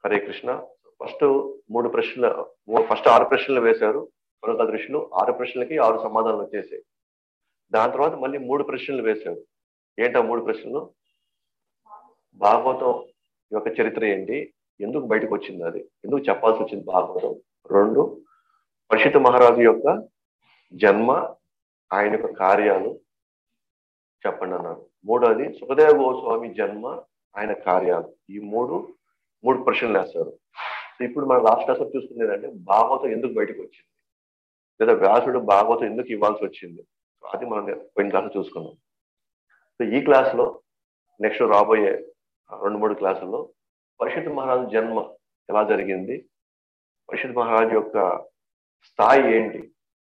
Hare Krishna first మూడు ప్రశ్నలు first ఆరు ప్రశ్నలు వేశారు మరొక దృష్టిలో ఆరు ప్రశ్నలకి ఆరు సమాధానాలు వచ్చేసాయి దాని తర్వాత మళ్ళీ మూడు ప్రశ్నలు వేశారు ఏంటా మూడు ప్రశ్నలు భాగవతం యొక్క చరిత్ర ఏంటి ఎందుకు బయటకు వచ్చింది అది ఎందుకు చెప్పాల్సి వచ్చింది భాగవతం రెండు పరిషత్ మహారాజు యొక్క జన్మ ఆయన యొక్క కార్యాలు చెప్పండి అన్నారు మూడోది సుఖదేవ గోస్వామి జన్మ ఆయన కార్యాలు ఈ మూడు మూడు ప్రశ్నలు వేస్తారు సో ఇప్పుడు మనం లాస్ట్ క్లాస్ చూసుకునేది అంటే భాగవతం ఎందుకు బయటకు వచ్చింది లేదా వ్యాసుడు భాగవతం ఎందుకు ఇవ్వాల్సి వచ్చింది అది మనం పోయిన క్లాస్ చూసుకున్నాం సో ఈ క్లాస్ లో నెక్స్ట్ రాబోయే రెండు మూడు క్లాసుల్లో పరిషత్ మహారాజు జన్మ ఎలా జరిగింది పరిషత్ మహారాజు యొక్క స్థాయి ఏంటి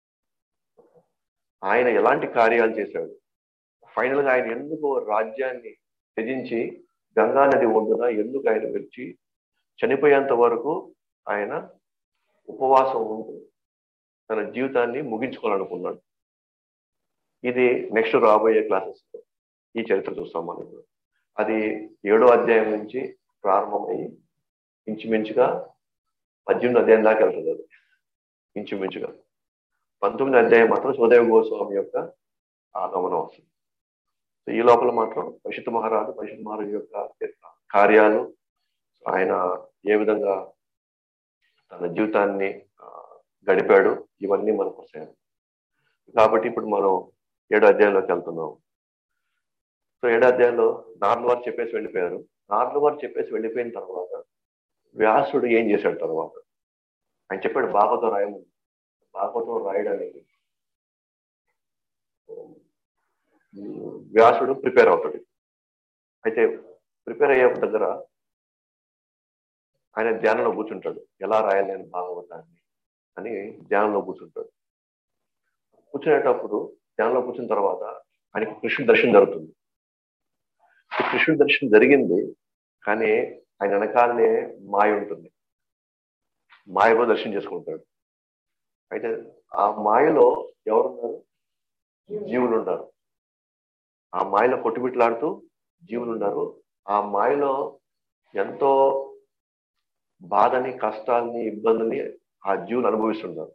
ఆయన ఎలాంటి కార్యాలు చేశాడు ఫైనల్ గా ఆయన ఎందుకు రాజ్యాన్ని త్యజించి గంగా నది ఒడ్డున ఎందుకు ఆయన వచ్చి చనిపోయేంత వరకు ఆయన ఉపవాసం ఉంటూ తన జీవితాన్ని ముగించుకోవాలనుకున్నాడు ఇది నెక్స్ట్ రాబోయే క్లాసెస్ ఈ చరిత్ర చూస్తాం మనం ఇప్పుడు అది ఏడో అధ్యాయం నుంచి ప్రారంభమయ్యి ఇంచుమించుగా పద్దెనిమిది అధ్యాయం దాకా వెళ్తుంది అది ఇంచుమించుగా పంతొమ్మిది అధ్యాయం మాత్రం సుదేవ గోస్వామి యొక్క ఆగమనం వస్తుంది ఈ లోపల మాత్రం పరిషత్ మహారాజు పరిషత్ మహారాజు యొక్క కార్యాలు ఆయన ఏ విధంగా తన జీవితాన్ని గడిపాడు ఇవన్నీ మనకు వస్తాయి కాబట్టి ఇప్పుడు మనం ఏడో అధ్యాయంలోకి వెళ్తున్నాం సో ఏడో అధ్యాయంలో నార్లు వారు చెప్పేసి వెళ్ళిపోయారు నార్లు వారు చెప్పేసి వెళ్ళిపోయిన తర్వాత వ్యాసుడు ఏం చేశాడు తర్వాత ఆయన చెప్పాడు భాగవతం రాయము భాగవతం రాయడానికి వ్యాసుడు ప్రిపేర్ అవుతాడు అయితే ప్రిపేర్ అయ్యే దగ్గర ఆయన ధ్యానంలో కూర్చుంటాడు ఎలా రాయాలి అని భాగవతాన్ని అని ధ్యానంలో కూర్చుంటాడు కూర్చునేటప్పుడు ధ్యానంలో కూర్చున్న తర్వాత ఆయనకి కృష్ణుడి దర్శనం జరుగుతుంది కృష్ణుడి దర్శనం జరిగింది కానీ ఆయన వెనకాలనే మాయ ఉంటుంది మాయలో దర్శనం చేసుకుంటాడు అయితే ఆ మాయలో ఎవరున్నారు జీవులు ఉన్నారు ఆ మాయలో కొట్టుబిట్లాడుతూ జీవులు ఉన్నారు ఆ మాయలో ఎంతో బాధని కష్టాలని ఇబ్బందుల్ని ఆ జీవులు అనుభవిస్తున్నారు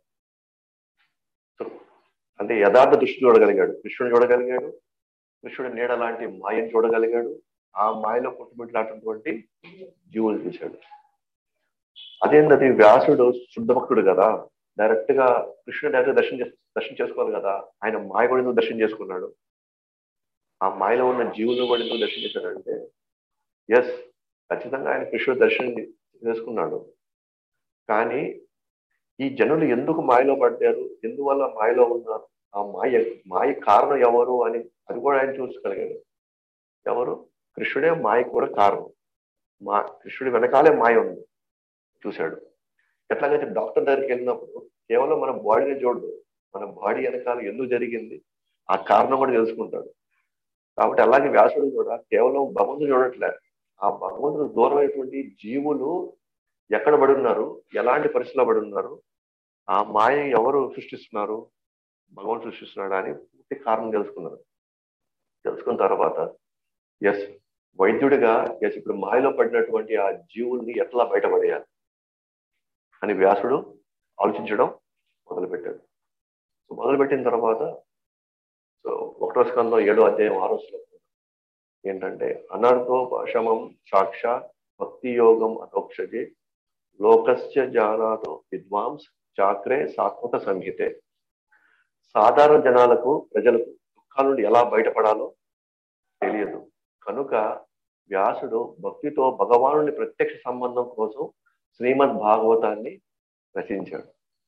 అంటే యథార్థ దృష్టి చూడగలిగాడు కృష్ణుడు చూడగలిగాడు కృష్ణుడు నీడ లాంటి మాయను చూడగలిగాడు ఆ మాయలో కొట్టుబిట్లాడినటువంటి జీవులు చూశాడు అదేంటది వ్యాసుడు శుద్ధ భక్తుడు కదా డైరెక్ట్ గా కృష్ణుడు డైరెక్ట్ దర్శనం దర్శనం చేసుకోవాలి కదా ఆయన మాయ కూడా ఎందుకు దర్శనం చేసుకున్నాడు ఆ మాయలో ఉన్న జీవులు కూడా ఎందుకు దర్శనం చేశాడంటే ఎస్ ఖచ్చితంగా ఆయన కృష్ణుడు దర్శనం చేసుకున్నాడు కానీ ఈ జనులు ఎందుకు మాయలో పడ్డారు ఎందువల్ల మాయలో ఉన్నారు ఆ మాయ మాయ కారణం ఎవరు అని అది కూడా ఆయన చూసుకోగలిగాడు ఎవరు కృష్ణుడే మాయ కూడా కారణం మా కృష్ణుడి వెనకాలే మాయ ఉంది చూశాడు ఎట్లాగైతే డాక్టర్ దగ్గరికి వెళ్ళినప్పుడు కేవలం మన బాడీని చూడదు మన బాడీ వెనకాల ఎందుకు జరిగింది ఆ కారణం కూడా తెలుసుకుంటాడు కాబట్టి అలాగే వ్యాసుడు కూడా కేవలం భగవంతుడు చూడట్లే ఆ భగవంతుడు దూరమైనటువంటి జీవులు ఎక్కడ పడి ఉన్నారు ఎలాంటి పరిస్థితిలో పడి ఉన్నారు ఆ మాయ ఎవరు సృష్టిస్తున్నారు భగవంతుడు సృష్టిస్తున్నాడు అని పూర్తి కారణం తెలుసుకున్నారు తెలుసుకున్న తర్వాత ఎస్ వైద్యుడిగా ఎస్ ఇప్పుడు మాయలో పడినటువంటి ఆ జీవుల్ని ఎట్లా బయటపడేయాలి అని వ్యాసుడు ఆలోచించడం మొదలుపెట్టాడు సో మొదలుపెట్టిన తర్వాత సో ఒకటో స్కందం ఏడో అధ్యాయం ఆరో శ్లోకం ఏంటంటే అనర్థోపశమం సాక్షాత్ భక్తి యోగం అతోక్షజే లోకస్య జానాతో విద్వాంస్ చాక్రే సాత్వత సంహితే సాధారణ జనాలకు ప్రజలకు దుఃఖాల నుండి ఎలా బయటపడాలో తెలియదు కనుక వ్యాసుడు భక్తితో భగవానుని ప్రత్యక్ష సంబంధం కోసం శ్రీమద్ భాగవతాన్ని రచించాడు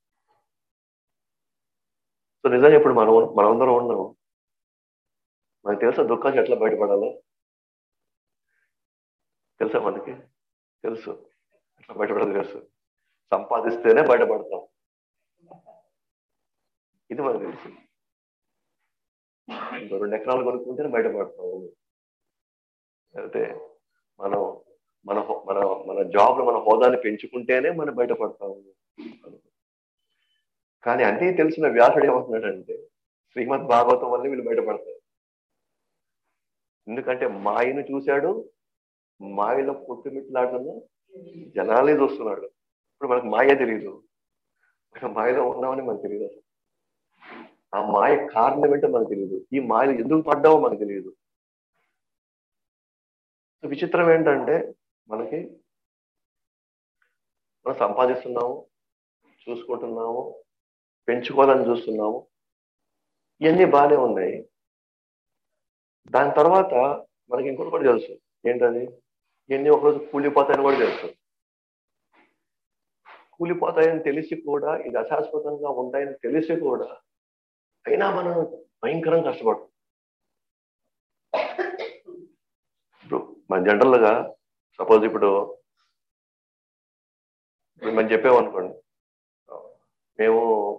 సో నిజంగా ఇప్పుడు మనం మనందరం ఉన్నాం మనకు తెలుసా దుఃఖానికి ఎట్లా బయటపడాలో తెలుసా మనకి తెలుసు ఎట్లా బయటపడాలి తెలుసు సంపాదిస్తేనే బయటపడతాం ఇది మనకు తెలుసు ఇంకో రెండు ఎకరాలు కొనుక్కుంటేనే బయటపడతాం అయితే మనం మన మన మన జాబ్ లో మన హోదాని పెంచుకుంటేనే మనం బయటపడతాము కానీ అన్నీ తెలిసిన వ్యాసుడు ఏమంటున్నాడంటే శ్రీమద్ భాగవతం వల్ల వీళ్ళు బయటపడతారు ఎందుకంటే మాయను చూశాడు మాయలో పుట్టుమిట్లాడుతున్న జనాలే చూస్తున్నాడు ఇప్పుడు మనకు మాయ తెలియదు మనం మాయలో ఉన్నామని మనకు తెలియదు అసలు ఆ మాయ కారణం ఏంటో మనకు తెలియదు ఈ మాయలు ఎందుకు పడ్డామో మనకు తెలియదు సో విచిత్రం ఏంటంటే మనకి మనం సంపాదిస్తున్నాము చూసుకుంటున్నాము పెంచుకోవాలని చూస్తున్నాము ఇవన్నీ బాగానే ఉన్నాయి దాని తర్వాత మనకి ఇంకోటి కూడా తెలుసు ఏంటది ఇవన్నీ ఒకరోజు కూలిపోతాయని కూడా తెలుసు కూలిపోతాయని తెలిసి కూడా ఇది అశాశ్వతంగా ఉంటాయని తెలిసి కూడా అయినా మనం భయంకరంగా కష్టపడతాం ఇప్పుడు మన జనరల్గా సపోజ్ ఇప్పుడు ఇప్పుడు మనం చెప్పామనుకోండి మేము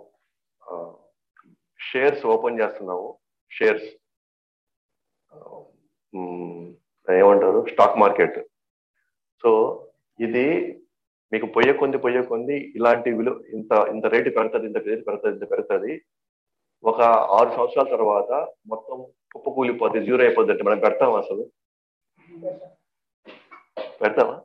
షేర్స్ ఓపెన్ చేస్తున్నాము షేర్స్ ఏమంటారు స్టాక్ మార్కెట్ సో ఇది మీకు పొయ్యే కొంది పొయ్యే కొంది ఇలాంటి విలువ ఇంత ఇంత రేటు పెడుతుంది ఇంత రేటు పెడుతుంది ఇంత పెడుతుంది ఒక ఆరు సంవత్సరాల తర్వాత మొత్తం కుప్ప కూలిపోతే జీరో అయిపోద్ది అంటే మనం పెడతామా అసలు పెడతామా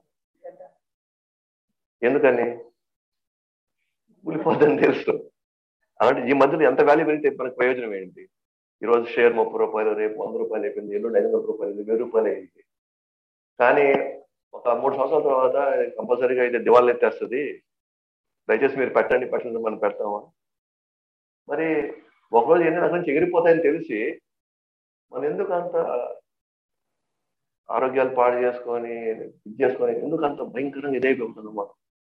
ఎందుకని కూలిపోద్దని తెలుసు అలాంటి ఈ మధ్యలో ఎంత వాల్యూ పెరిగితే మనకు ప్రయోజనం ఏంటి ఈరోజు షేర్ ముప్పై రూపాయలు రేపు వంద రూపాయలు అయిపోయింది ఎల్లుండి ఐదు వందల రూపాయలు వెయ్యి రూపాయలు అయింది కానీ ఒక మూడు సంవత్సరాల తర్వాత కంపల్సరీగా అయితే దివాళీ ఎత్తేస్తుంది దయచేసి మీరు పెట్టండి పెట్టండి మనం పెడతామా మరి ఒకరోజు ఎన్ని రకాల నుంచి ఎగిరిపోతాయని తెలిసి మనం ఎందుకు అంత ఆరోగ్యాలు పాడు చేసుకొని ఇది చేసుకొని ఎందుకు అంత భయంకరంగా ఇదైపోతున్నాం మనం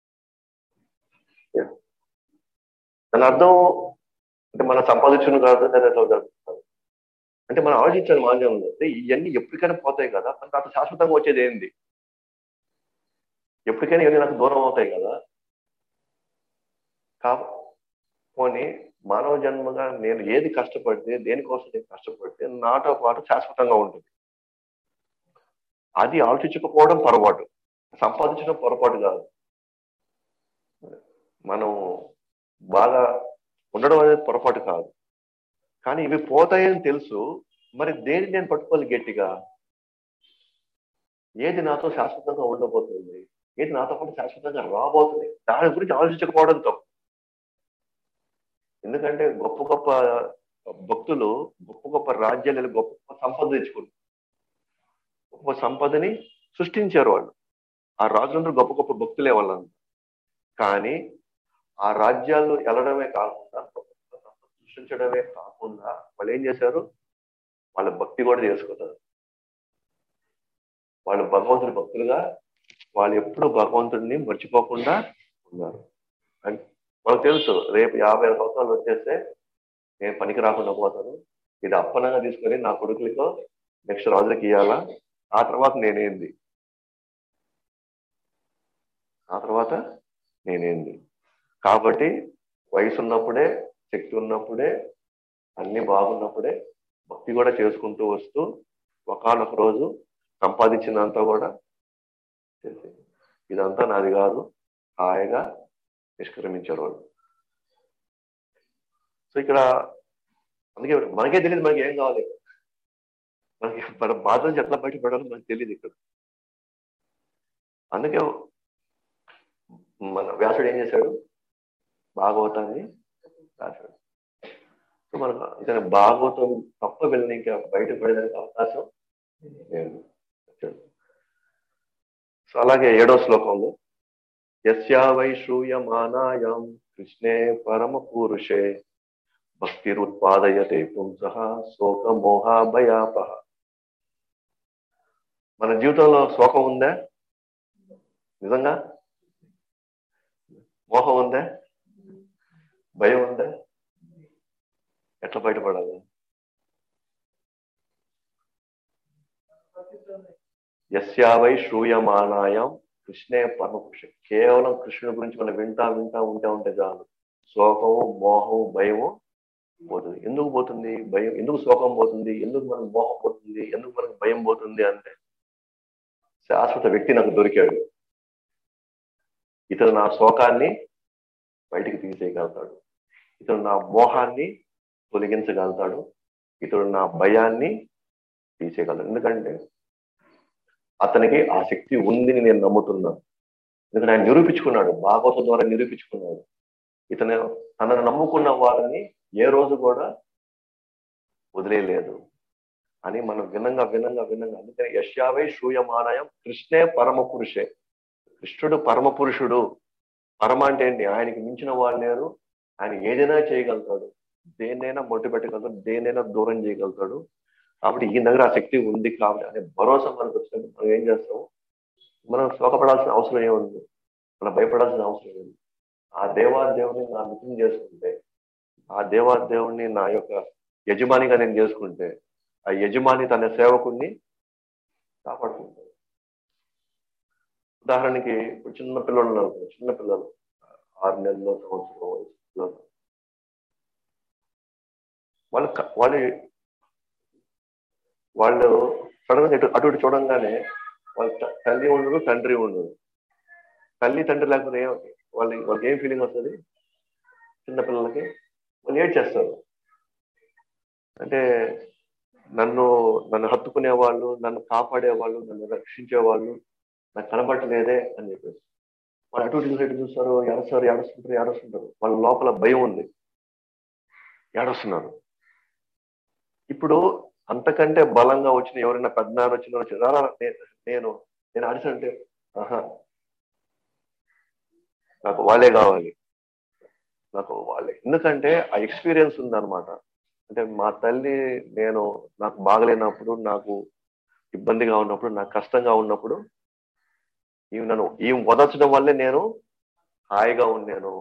దాని అర్థం అంటే మనం సంపాదించిన కాదు జరుగుతుంది అంటే మనం ఆలోచించాలి మాన్యం ఉంది అంటే ఇవన్నీ ఎప్పటికైనా పోతాయి కదా మనకు అంత శాశ్వతంగా వచ్చేది ఏంది ఎప్పటికైనా ఇవన్నీ నాకు దూరం అవుతాయి కదా కా పోనీ మానవ జన్మగా నేను ఏది కష్టపడితే దేనికోసం నేను కష్టపడితే నాతో పాటు శాశ్వతంగా ఉంటుంది అది ఆలోచించకపోవడం పొరపాటు సంపాదించడం పొరపాటు కాదు మనం బాగా ఉండడం అనేది పొరపాటు కాదు కానీ ఇవి పోతాయని తెలుసు మరి దేని నేను పట్టుకోవాలి గట్టిగా ఏది నాతో శాశ్వతంగా ఉండబోతుంది ఏది నాతో పాటు శాశ్వతంగా రాబోతుంది దాని గురించి ఆలోచించకపోవడం తప్పు ఎందుకంటే గొప్ప గొప్ప భక్తులు గొప్ప గొప్ప రాజ్యాలు గొప్ప గొప్ప సంపద తెచ్చుకున్నారు గొప్ప సంపదని సృష్టించారు వాళ్ళు ఆ రాజులందరూ గొప్ప గొప్ప భక్తులే వాళ్ళంతా కానీ ఆ రాజ్యాలు వెళ్ళడమే కాకుండా సృష్టించడమే కాకుండా వాళ్ళు ఏం చేశారు వాళ్ళ భక్తి కూడా చేసుకుంటారు వాళ్ళు భగవంతుడి భక్తులుగా వాళ్ళు ఎప్పుడు భగవంతుడిని మర్చిపోకుండా ఉన్నారు మనకు తెలుసు రేపు యాభై సంవత్సరాలు వచ్చేస్తే నేను పనికి రాకుండా పోతాను ఇది అప్పనంగా తీసుకొని నా కొడుకులతో నెక్స్ట్ రాజులకి ఇవ్వాలా ఆ తర్వాత నేనేంది ఆ తర్వాత నేనేంది కాబట్టి వయసు ఉన్నప్పుడే శక్తి ఉన్నప్పుడే అన్ని బాగున్నప్పుడే భక్తి కూడా చేసుకుంటూ వస్తూ ఒకనొక రోజు సంపాదించినంతా కూడా చేసి ఇదంతా నాది కాదు హాయిగా నిష్క్రమించారు వాళ్ళు సో ఇక్కడ అందుకే మనకే తెలియదు మనకి ఏం కావాలి మనకి మన బాధ నుంచి ఎట్లా బయటపడాలో మనకు తెలియదు ఇక్కడ అందుకే మన వ్యాసుడు ఏం చేశాడు భాగవతాన్ని రాశాడు సో మనకు ఇతను భాగవతం తప్ప వెళ్ళిన ఇంకా బయటపడేదానికి అవకాశం లేదు సో అలాగే ఏడో శ్లోకంలో యస్యా వై శ్రూయమానాయాం కృష్ణే పరమ పురుషే భక్తిరుత్పాదయతే పుంస శోక మోహ భయాపహ మన జీవితంలో శోకం ఉందా నిజంగా మోహం ఉందా భయం ఉందా ఎట్లా బయటపడాలి యస్యావై శ్రూయమానాయం కృష్ణే పరమపురుష కేవలం కృష్ణుడి గురించి మనం వింటా వింటా ఉంటే ఉంటే చాలు శోకము మోహము భయము పోతుంది ఎందుకు పోతుంది భయం ఎందుకు శోకం పోతుంది ఎందుకు మనకు మోహం పోతుంది ఎందుకు మనకు భయం పోతుంది అంటే శాశ్వత వ్యక్తి నాకు దొరికాడు ఇతను నా శోకాన్ని బయటికి తీసేయగలుగుతాడు ఇతడు నా మోహాన్ని తొలగించగలుగుతాడు ఇతడు నా భయాన్ని తీసేయగలడు ఎందుకంటే అతనికి ఆ శక్తి ఉందని నేను నమ్ముతున్నాను ఎందుకంటే ఆయన నిరూపించుకున్నాడు భాగవతం ద్వారా నిరూపించుకున్నాడు ఇతను తనను నమ్ముకున్న వారిని ఏ రోజు కూడా వదిలేయలేదు అని మనం వినంగా వినంగా వినంగా అందుకని యశ్యావై శూయమానయం కృష్ణే పరమ పురుషే కృష్ణుడు పరమ పురుషుడు పరమ అంటే ఏంటి ఆయనకి మించిన వాళ్ళు లేరు ఆయన ఏదైనా చేయగలుగుతాడు దేన్నైనా మొట్టు పెట్టగలుగుతాడు దేన్నైనా దూరం చేయగలుగుతాడు కాబట్టి ఈ దగ్గర ఆ శక్తి ఉంది కాబట్టి అనే భరోసా మనకు వచ్చినప్పుడు మనం ఏం చేస్తాము మనం శోకపడాల్సిన అవసరం ఏముంది మనం భయపడాల్సిన అవసరం ఏముంది ఆ దేవాదేవుని నా మిత్రం చేసుకుంటే ఆ దేవాదేవుని నా యొక్క యజమానిగా నేను చేసుకుంటే ఆ యజమాని తన సేవకుణ్ణి కాపాడుకుంటాడు ఉదాహరణకి ఇప్పుడు చిన్న పిల్లలు ఉన్నారు కదా, చిన్న పిల్లలు ఆరు నెలల్లో సంవత్సరం వయసు పిల్లలు వాళ్ళు క- వాళ్ళు వాళ్ళు సడన్ గా ఇటు అటు ఇటు చూడంగానే వాళ్ళ త- తల్లి ఉండదు తండ్రి ఉండదు తల్లి తండ్రి లేకపోతే ఏం వాళ్ళ వాళ్ళకి ఏం ఫీలింగ్ వస్తుంది చిన్న పిల్లలకి వాళ్ళు ఏడ్ చేస్తారు అంటే నన్ను నన్ను హత్తుకునే వాళ్ళు నన్ను కాపాడే వాళ్ళు నన్ను రక్షించే వాళ్ళు నాకు కనబడలేదే అని చెప్పేసి వాళ్ళు అటు ఇటు సైడ్ చూస్తారు ఏడుస్తారు ఏడుస్తుంటారు ఏడుస్తుంటారు వాళ్ళ లోపల భయం ఉంది ఏడుస్తున్నారు ఇప్పుడు అంతకంటే బలంగా వచ్చిన ఎవరైనా పెద్దనారు వచ్చిన వచ్చి "రారా, నే- నేను నేను అడిసంటే ఆహా నాకు వాళ్ళే కావాలి నాకు వాళ్ళే ఎందుకంటే ఆ ఎక్స్పీరియన్స్ ఉందన్నమాట అంటే మా తల్లి నేను నాకు బాగలేనప్పుడు నాకు ఇబ్బందిగా ఉన్నప్పుడు నాకు కష్టంగా ఉన్నప్పుడు ఈమె నన్ను ఈమె వదల్చడం వల్లే నేను హాయిగా ఉన్నాను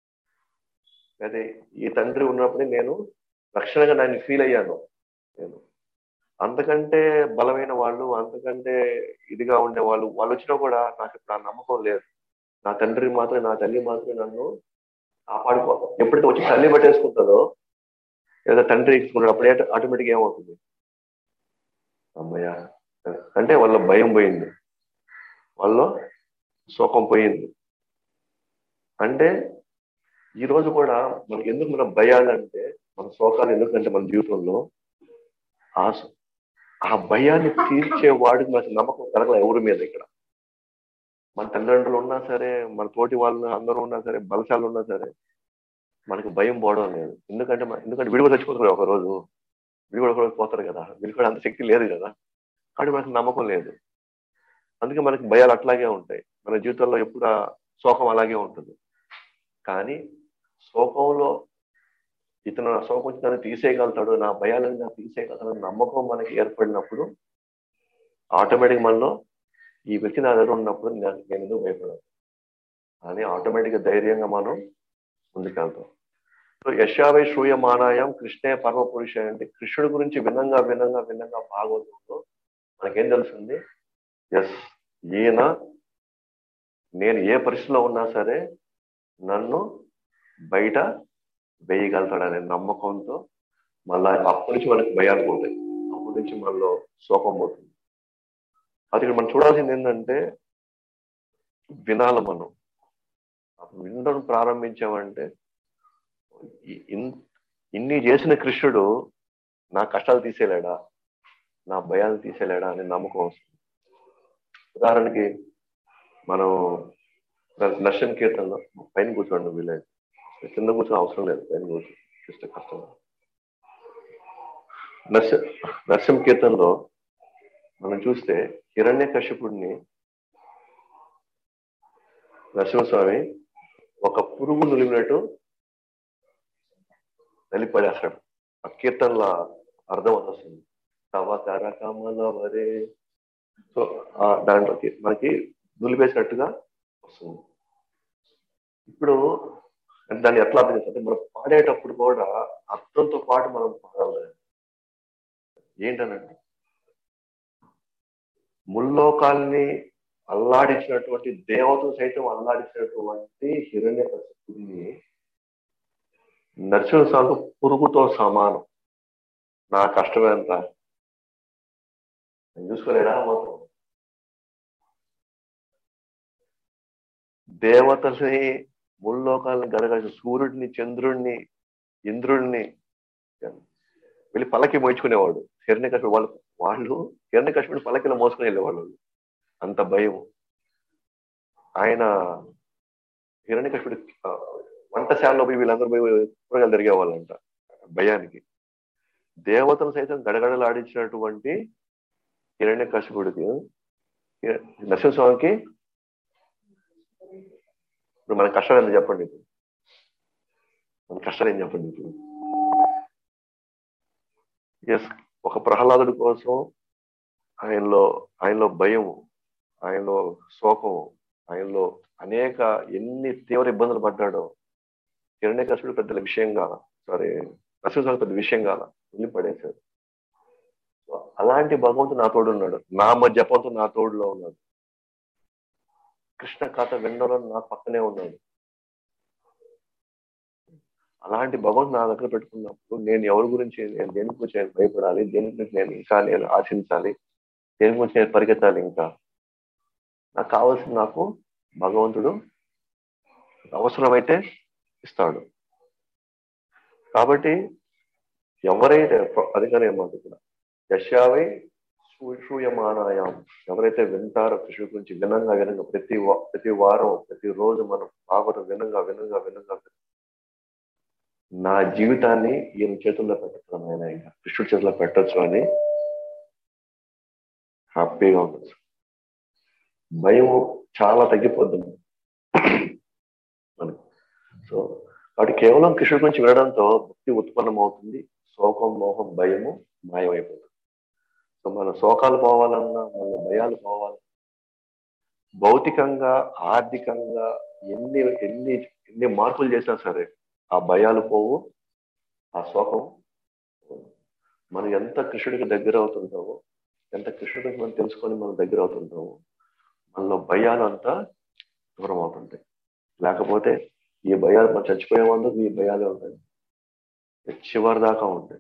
అదే ఈ తండ్రి ఉన్నప్పుడే నేను రక్షణగా దాన్ని ఫీల్ అయ్యాను నేను అంతకంటే బలమైన వాళ్ళు అంతకంటే ఇదిగా ఉండే వాళ్ళు వాళ్ళు వచ్చినా కూడా నాకు ఇప్పుడు ఆ నమ్మకం లేదు నా తండ్రి మాత్రమే నా తల్లి మాత్రమే నన్ను కాపాడుకో ఎప్పుడైతే వచ్చి తల్లి పట్టేసుకుంటుందో లేదా తండ్రి ఇచ్చుకుంటాడు అప్పుడు ఆటోమేటిక్ ఏమవుతుంది అమ్మయ్య అంటే వాళ్ళ భయం పోయింది వాళ్ళ శోకం పోయింది అంటే ఈ రోజు కూడా మనకి ఎందుకు మనం భయాలంటే మన శోకాలు ఎందుకంటే మన జీవితంలో ఆ స- ఆ భయాన్ని తీర్చే వాడికి మనకు నమ్మకం కలగల ఎవరి మీద ఇక్కడ మన తల్లిదండ్రులు ఉన్నా సరే మన తోటి వాళ్ళు అందరూ ఉన్నా సరే బలశాలు ఉన్నా సరే మనకి భయం పోవడం లేదు ఎందుకంటే మన- ఎందుకంటే విడి కూడా చచ్చిపోతారు ఒక రోజు విడి కూడా ఒకరోజు పోతారు కదా వీళ్ళు కూడా అంత శక్తి లేదు కదా కానీ మనకు నమ్మకం లేదు అందుకే మనకి భయాలు అట్లాగే ఉంటాయి మన జీవితంలో ఎప్పుడు ఆ శోకం అలాగే ఉంటుంది కానీ శోకంలో ఇతను నా శోకం వచ్చి నన్ను తీసేయగలుగుతాడు నా భయాలను నాకు తీసేయగలుగుతాడు అనే నమ్మకం మనకి ఏర్పడినప్పుడు ఆటోమేటిక్ మనలో ఈ వ్యక్తి నా దగ్గర ఉన్నప్పుడు నేను నేను ఎందుకు భయపడను అని ఆటోమేటిక్గా ధైర్యంగా మనం ముందుకెళ్తాం సో యశావై శ్రూయమానాయం కృష్ణే పరమ పురుష అంటే కృష్ణుడి గురించి వినంగా వినంగా వినంగా భాగవతంలో మనకేం తెలుస్తుంది ఎస్ ఈయన నేను ఏ పరిస్థితిలో ఉన్నా సరే నన్ను బయట వేయగలుగుతాడనే నమ్మకంతో మళ్ళా అప్పటి నుంచి మనకి భయాలు పోతాయి అప్పటి నుంచి మనలో శోకం పోతుంది అది ఇక్కడ మనం చూడాల్సింది ఏంటంటే వినాలి మనం అప్పుడు వినడం ప్రారంభించామంటే ఇ- ఇన్- ఇన్ని చేసిన కృష్ణుడు నా కష్టాలు తీసేలేడా నా భయాలు తీసేలేడా అనే నమ్మకం వస్తుంది ఉదాహరణకి మనం నర్షన్ కీర్తనలో పైన కూర్చోండి వీలైతే కింద కూర్చొని అవసరం లేదు పైన కూర్చో ఇష్ట కష్టం నర్స నర్సింహ కీర్తనలో మనం చూస్తే హిరణ్య కశ్యపుడిని నరసింహస్వామి ఒక పురుగు నులిమినట్టు నలిపడేస్తాడు ఆ కీర్తనల అర్థం అది వస్తుంది తవ కర కమల వరే సో ఆ దాంట్లోకి మనకి నులిపేసినట్టుగా వస్తుంది ఇప్పుడు అంటే దాన్ని ఎట్లా అర్థం చేస్తే మనం పాడేటప్పుడు కూడా అర్థంతో పాటు మనం పాడాలి ఏంటనంటే ముల్లోకాల్ని అల్లాడించినటువంటి దేవతలు సైతం అల్లాడించినటువంటి హిరణ్య కశిపుడిని నరసింహస్వామి పురుగుతో సమానం నా కష్టం ఎంత నేను చూసుకోలేడా మాత్రం దేవతల్ని ముల్లోకాలను గడగడ సూర్యుడిని చంద్రుడిని ఇంద్రుడిని వెళ్ళి పల్లకి మోయించుకునేవాడు హిరణ్య కశ్యపుడు వాళ్ళు వాళ్ళు హిరణ్య కశ్యపుడు పల్లకిలో మోసుకుని వెళ్ళేవాళ్ళు అంత భయం ఆయన హిరణ్యకృష్ణుడు వంటశాలలో పోయి వీళ్ళందరూ పోయి కూరగాయలు తిరిగేవాళ్ళంట భయానికి దేవతను సైతం గడగడలాడించినటువంటి హిరణ్య కశిపుడికి నరసింహస్వామికి ఇప్పుడు మన కష్టాలు ఎంత చెప్పండి ఇప్పుడు మన కష్టాలు ఏం చెప్పండి ఇప్పుడు ఎస్ ఒక ప్రహ్లాదుడి కోసం ఆయనలో ఆయనలో భయం ఆయనలో శోకం ఆయనలో అనేక ఎన్ని తీవ్ర ఇబ్బందులు పడ్డాడో హిరణ్య కశుడు పెద్ద విషయం కాల సారీ నరసింహస్వామి పెద్ద విషయం కాల వెళ్ళి పడేశాడు అలాంటి భగవంతుడు నా తోడు ఉన్నాడు నా మధ్య జపంతో నా తోడులో ఉన్నాడు కృష్ణ కథ వినడంలో నా పక్కనే ఉన్నాడు అలాంటి భగవంతు నా దగ్గర పెట్టుకున్నప్పుడు నేను ఎవరి గురించి నేను దేని గురించి నేను భయపడాలి దేని గురించి నేను ఇంకా నేను ఆశించాలి దేని గురించి నేను పరిగెత్తాలి ఇంకా నాకు కావాల్సింది నాకు భగవంతుడు అవసరమైతే ఇస్తాడు కాబట్టి ఎవరైతే అందుకనే మాట ఇక్కడ యశావై సూయమానాయం ఎవరైతే వింటారో కృష్ణుడి గురించి వినంగా వినంగా ప్రతి ప్రతి వారం ప్రతి రోజు మనం భాగవతం వినంగా వినంగా వినంగా నా జీవితాన్ని ఈయన చేతుల్లో పెట్టచ్చు ఆయన ఇంకా కృష్ణుడి చేతుల్లో పెట్టచ్చు అని హ్యాపీగా ఉండొచ్చు భయం చాలా తగ్గిపోద్ది మనకి సో కాబట్టి కేవలం కృష్ణుడి గురించి వినడంతో భక్తి ఉత్పన్నం అవుతుంది శోకం మోహం భయము మాయమైపోతుంది సో మన శోకాలు పోవాలన్నా మన భయాలు పోవాలన్నా భౌతికంగా ఆర్థికంగా ఎన్ని ఎన్ని ఎన్ని మార్పులు చేసినా సరే ఆ భయాలు పోవు ఆ శోకం మనం ఎంత కృష్ణుడికి దగ్గర అవుతుంటామో ఎంత కృష్ణుడికి మనం తెలుసుకొని మనం దగ్గర అవుతుంటామో మనలో భయాలు అంతా దూరం అవుతుంటాయి లేకపోతే ఈ భయాలు మనం చచ్చిపోయే ముందు ఈ భయాలే ఉంటాయి చివరి దాకా ఉంటాయి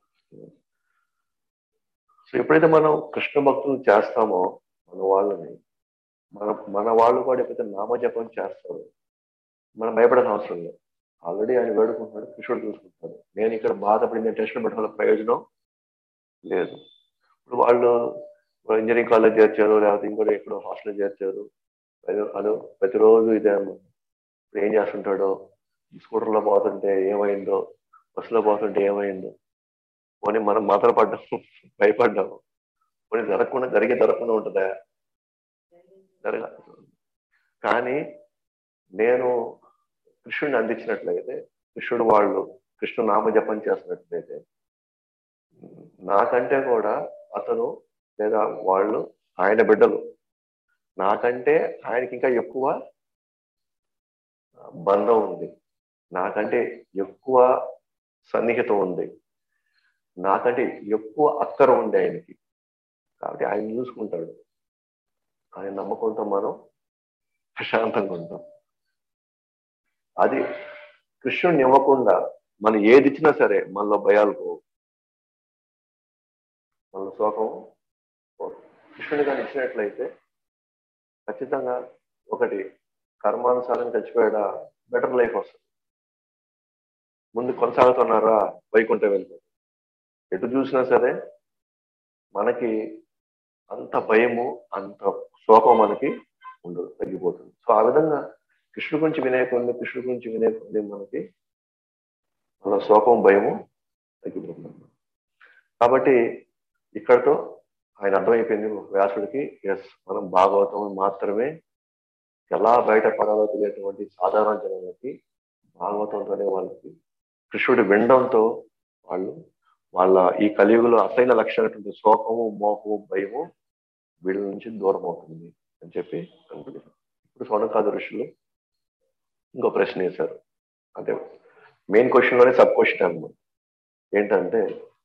సో ఎప్పుడైతే మనం కృష్ణ భక్తులు చేస్తామో మన వాళ్ళని మన మన వాళ్ళు కూడా ఎప్పుడైతే నామజపం చేస్తారో మనం భయపడాల్సిన అవసరం లేదు ఆల్రెడీ ఆయన వేడుకుంటున్నాడు కృష్ణుడు చూసుకుంటాడు నేను ఇక్కడ బాధపడి నేను టెన్షన్ పెట్టాల ప్రయోజనం లేదు ఇప్పుడు వాళ్ళు ఇంజనీరింగ్ కాలేజ్ చేర్చారు లేకపోతే ఇంకోటి ఎక్కడో హాస్టల్ చేర్చారు అను ప్రతిరోజు ఇదే ఇప్పుడు ఏం చేస్తుంటాడో స్కూటర్లో పోతుంటే ఏమైందో బస్సులో పోతుంటే ఏమైందో పోనీ మనం మాత్రం పడ్డాము భయపడ్డాము పోనీ జరగకుండా జరిగే జరగకుండా ఉంటుందా జరగ కానీ నేను కృష్ణుడిని అందించినట్లయితే కృష్ణుడు వాళ్ళు కృష్ణు నామ జపం చేస్తున్నట్లయితే నాకంటే కూడా అతను లేదా వాళ్ళు ఆయన బిడ్డలు నాకంటే ఆయనకి ఇంకా ఎక్కువ బంధం ఉంది నాకంటే ఎక్కువ సన్నిహితం ఉంది నాకంటే ఎక్కువ అక్కర ఉంది ఆయనకి కాబట్టి ఆయన చూసుకుంటాడు ఆయన నమ్మకంతో మనం ప్రశాంతంగా ఉంటాం అది కృష్ణుడిని ఇవ్వకుండా మనం ఏది ఇచ్చినా సరే మనలో భయాలు పోవు మన శోకం కృష్ణుడి కానీ ఇచ్చినట్లయితే ఖచ్చితంగా ఒకటి కర్మానుసారం చచ్చిపోయాడా బెటర్ లైఫ్ వస్తుంది ముందు కొనసాగుతున్నారా వైకుంఠం వెళ్తారు ఎటు చూసినా సరే మనకి అంత భయము అంత శోకం మనకి ఉండదు తగ్గిపోతుంది సో ఆ విధంగా కృష్ణుడి గురించి వినే కొన్ని కృష్ణుడి గురించి వినే కొన్ని మనకి మన శోకం భయము తగ్గిపోతుంది కాబట్టి ఇక్కడతో ఆయన అర్థమైపోయింది వ్యాసుడికి ఎస్ మనం భాగవతం మాత్రమే ఎలా బయటపడాలో తెలియటువంటి సాధారణ జనాలకి భాగవతంతోనే వాళ్ళకి కృష్ణుడి వినడంతో వాళ్ళు వాళ్ళ ఈ కలియుగలో అసైన లక్షణటువంటి శోకము మోహము భయము వీళ్ళ నుంచి దూరం అవుతుంది అని చెప్పి అనుకుంటున్నాను ఇప్పుడు సోనకాద ఋషులు ఇంకో ప్రశ్న వేశారు అంటే మెయిన్ క్వశ్చన్ లోనే సబ్ క్వశ్చన్ అనమాట ఏంటంటే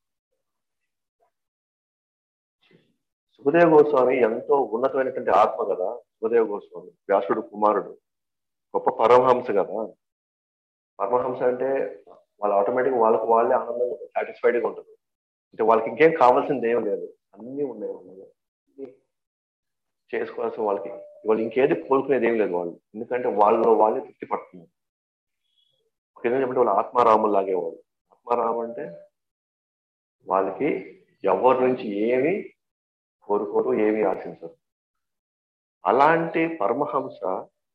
సుఖదేవ గోస్వామి ఎంతో ఉన్నతమైనటువంటి ఆత్మ కదా సుఖదేవ గోస్వామి వ్యాసుడు కుమారుడు గొప్ప పరమహంస కదా పరమహంస అంటే వాళ్ళు ఆటోమేటిక్ వాళ్ళకి వాళ్ళే ఆనందంగా సాటిస్ఫైడ్గా ఉంటుంది అంటే వాళ్ళకి ఇంకేం కావాల్సింది ఏం లేదు అన్నీ ఉన్నాయి వాళ్ళకి చేసుకోవాల్సిన వాళ్ళకి వాళ్ళు ఇంకేది కోలుకునేది ఏం లేదు వాళ్ళు ఎందుకంటే వాళ్ళు వాళ్ళే తృప్తి పడుతున్నారు ఒక విధంగా చెప్పంటే వాళ్ళు ఆత్మారాములు లాగేవాళ్ళు ఆత్మారాము అంటే వాళ్ళకి ఎవరి నుంచి ఏమి కోరుకోరు ఏమీ ఆశించరు అలాంటి పరమహంస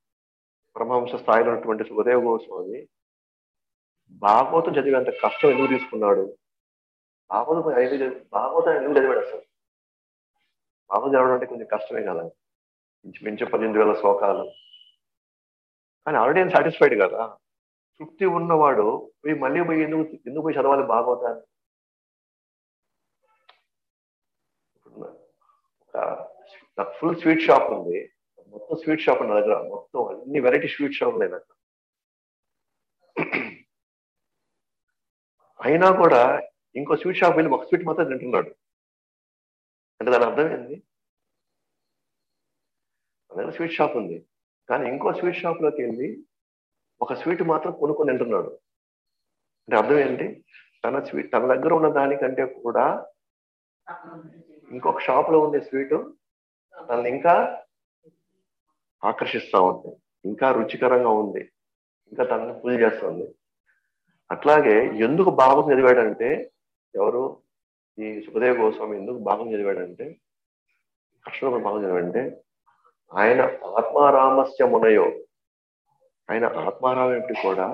పరమహంస స్థాయిలో ఉన్నటువంటి సుఖదేవ గోస్వామి భాగవతం చదివేంత కష్టం ఎందుకు తీసుకున్నాడు భాగవతం ఆయన ఎందుకు చదివి- భాగవతం ఆయన ఎందుకు చదివాడు అసలు భాగవతం చదవడం అంటే కొంచెం కష్టమే కదా ఇంచుమించు పన్నెండు వేల శ్లోకాలు కానీ ఆల్రెడీ ఆయన సాటిస్ఫైడ్ కదా తృప్తి ఉన్నవాడు పోయి మళ్ళీ పోయి ఎందుకు ఎందుకు పోయి చదవాలి భాగవతాన్ని ఒక నాకు ఫుల్ స్వీట్ షాప్ ఉంది మొత్తం స్వీట్ షాప్ ఉంది నా దగ్గర మొత్తం అన్ని వెరైటీ స్వీట్ షాప్ ఉన్నాయి నాకు అయినా కూడా ఇంకో స్వీట్ షాప్ వెళ్ళి ఒక స్వీట్ మాత్రం తింటున్నాడు అంటే దాని అర్థం ఏంది మన దగ్గర స్వీట్ షాప్ ఉంది కానీ ఇంకో స్వీట్ షాప్ లోకి వెళ్ళి ఒక స్వీట్ మాత్రం కొనుక్కొని తింటున్నాడు అంటే అర్థం ఏంటి తన స్వీట్ తన దగ్గర ఉన్న దానికంటే కూడా ఇంకొక షాప్ లో ఉండే స్వీట్ తనని ఇంకా ఆకర్షిస్తా ఉంది ఇంకా రుచికరంగా ఉంది ఇంకా తనని పూజ చేస్తుంది అట్లాగే ఎందుకు భాగం చదివాడంటే ఎవరు ఈ సుఖదేవ గోస్వామి ఎందుకు భాగం చదివాడంటే కృష్ణుడు భాగం చదివాడంటే ఆయన ఆత్మారామస్య మునయో ఆయన ఆత్మారామేమిటి కూడా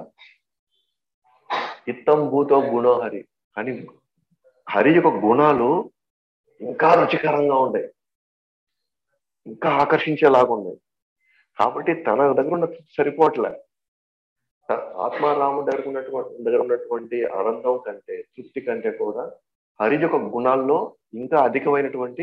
ఇత్తం భూతో గుణోహరి కానీ హరి యొక్క గుణాలు ఇంకా రుచికరంగా ఉన్నాయి ఇంకా ఆకర్షించేలాగా ఉన్నాయి కాబట్టి తన దగ్గర ఉన్న తృప్తి సరిపోవట్లే త- ఆత్మారాముడి దగ్గర ఉన్నటువంటి దగ్గర ఉన్నటువంటి ఆనందం కంటే తృప్తి కంటే కూడా హరి యొక్క గుణాల్లో ఇంకా అధికమైనటువంటి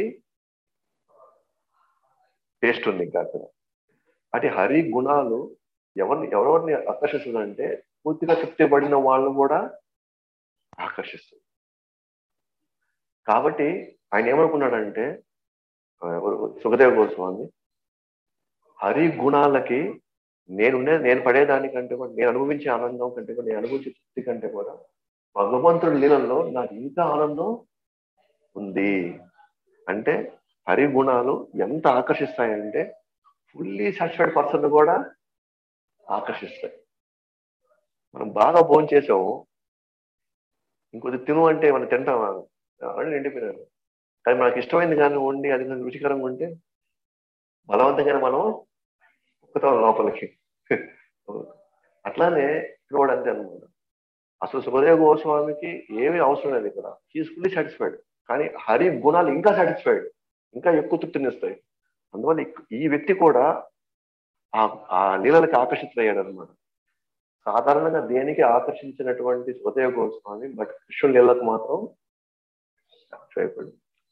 టేస్ట్ ఉంది ఇంకా అక్కడ అంటే హరి గుణాలు ఎవరిని ఎవరెవరిని ఆకర్షిస్తుందంటే పూర్తిగా తృప్తి పడిన వాళ్ళని కూడా ఆకర్షిస్తుంది కాబట్టి ఆయన ఏమనుకున్నాడంటే ఆ, ఎవరు? సుఖదేవ గోస్వామి హరి గుణాలకి నేనుండే నేను పడేదానికంటే కూడా నేను అనుభవించే ఆనందం కంటే కూడా నేను అనుభవించే తృప్తి కంటే కూడా భగవంతుడి లీలల్లో నాకు ఇంకా ఆనందం ఉంది అంటే హరి గుణాలు ఎంత ఆకర్షిస్తాయంటే ఫుల్లీ సాటిస్ఫైడ్ పర్సన్ కూడా ఆకర్షిస్తాయి మనం బాగా భోజనం చేసాము ఇంకొద్ది తిను అంటే మనం తింటామా అని నిండిపోయినాను కానీ మనకి ఇష్టమైంది కానీ వండి అది కానీ రుచికరంగా ఉంటే బలవంతంగానే మనం ఉక్కుతాం లోపలికి అట్లానే ఇక్కడ కూడా అంతే అనమాట అసలు సుఖదేవ గోస్వామికి ఏమీ అవసరం లేదు ఇక్కడ హీస్ ఫుల్లీ సాటిస్ఫైడ్ కానీ హరి గుణాలు ఇంకా సాటిస్ఫైడ్ ఇంకా ఎక్కువ తృప్తినిస్తాయి అందువల్ల ఇక్- ఈ వ్యక్తి కూడా ఆ ఆ లీలలకు ఆకర్షితులయ్యాడు అనమాట సాధారణంగా దేనికి ఆకర్షించినటువంటి సుఖదేవ గోస్వామి బట్ కృష్ణుడి లీలకు మాత్రం అయిపోయాడు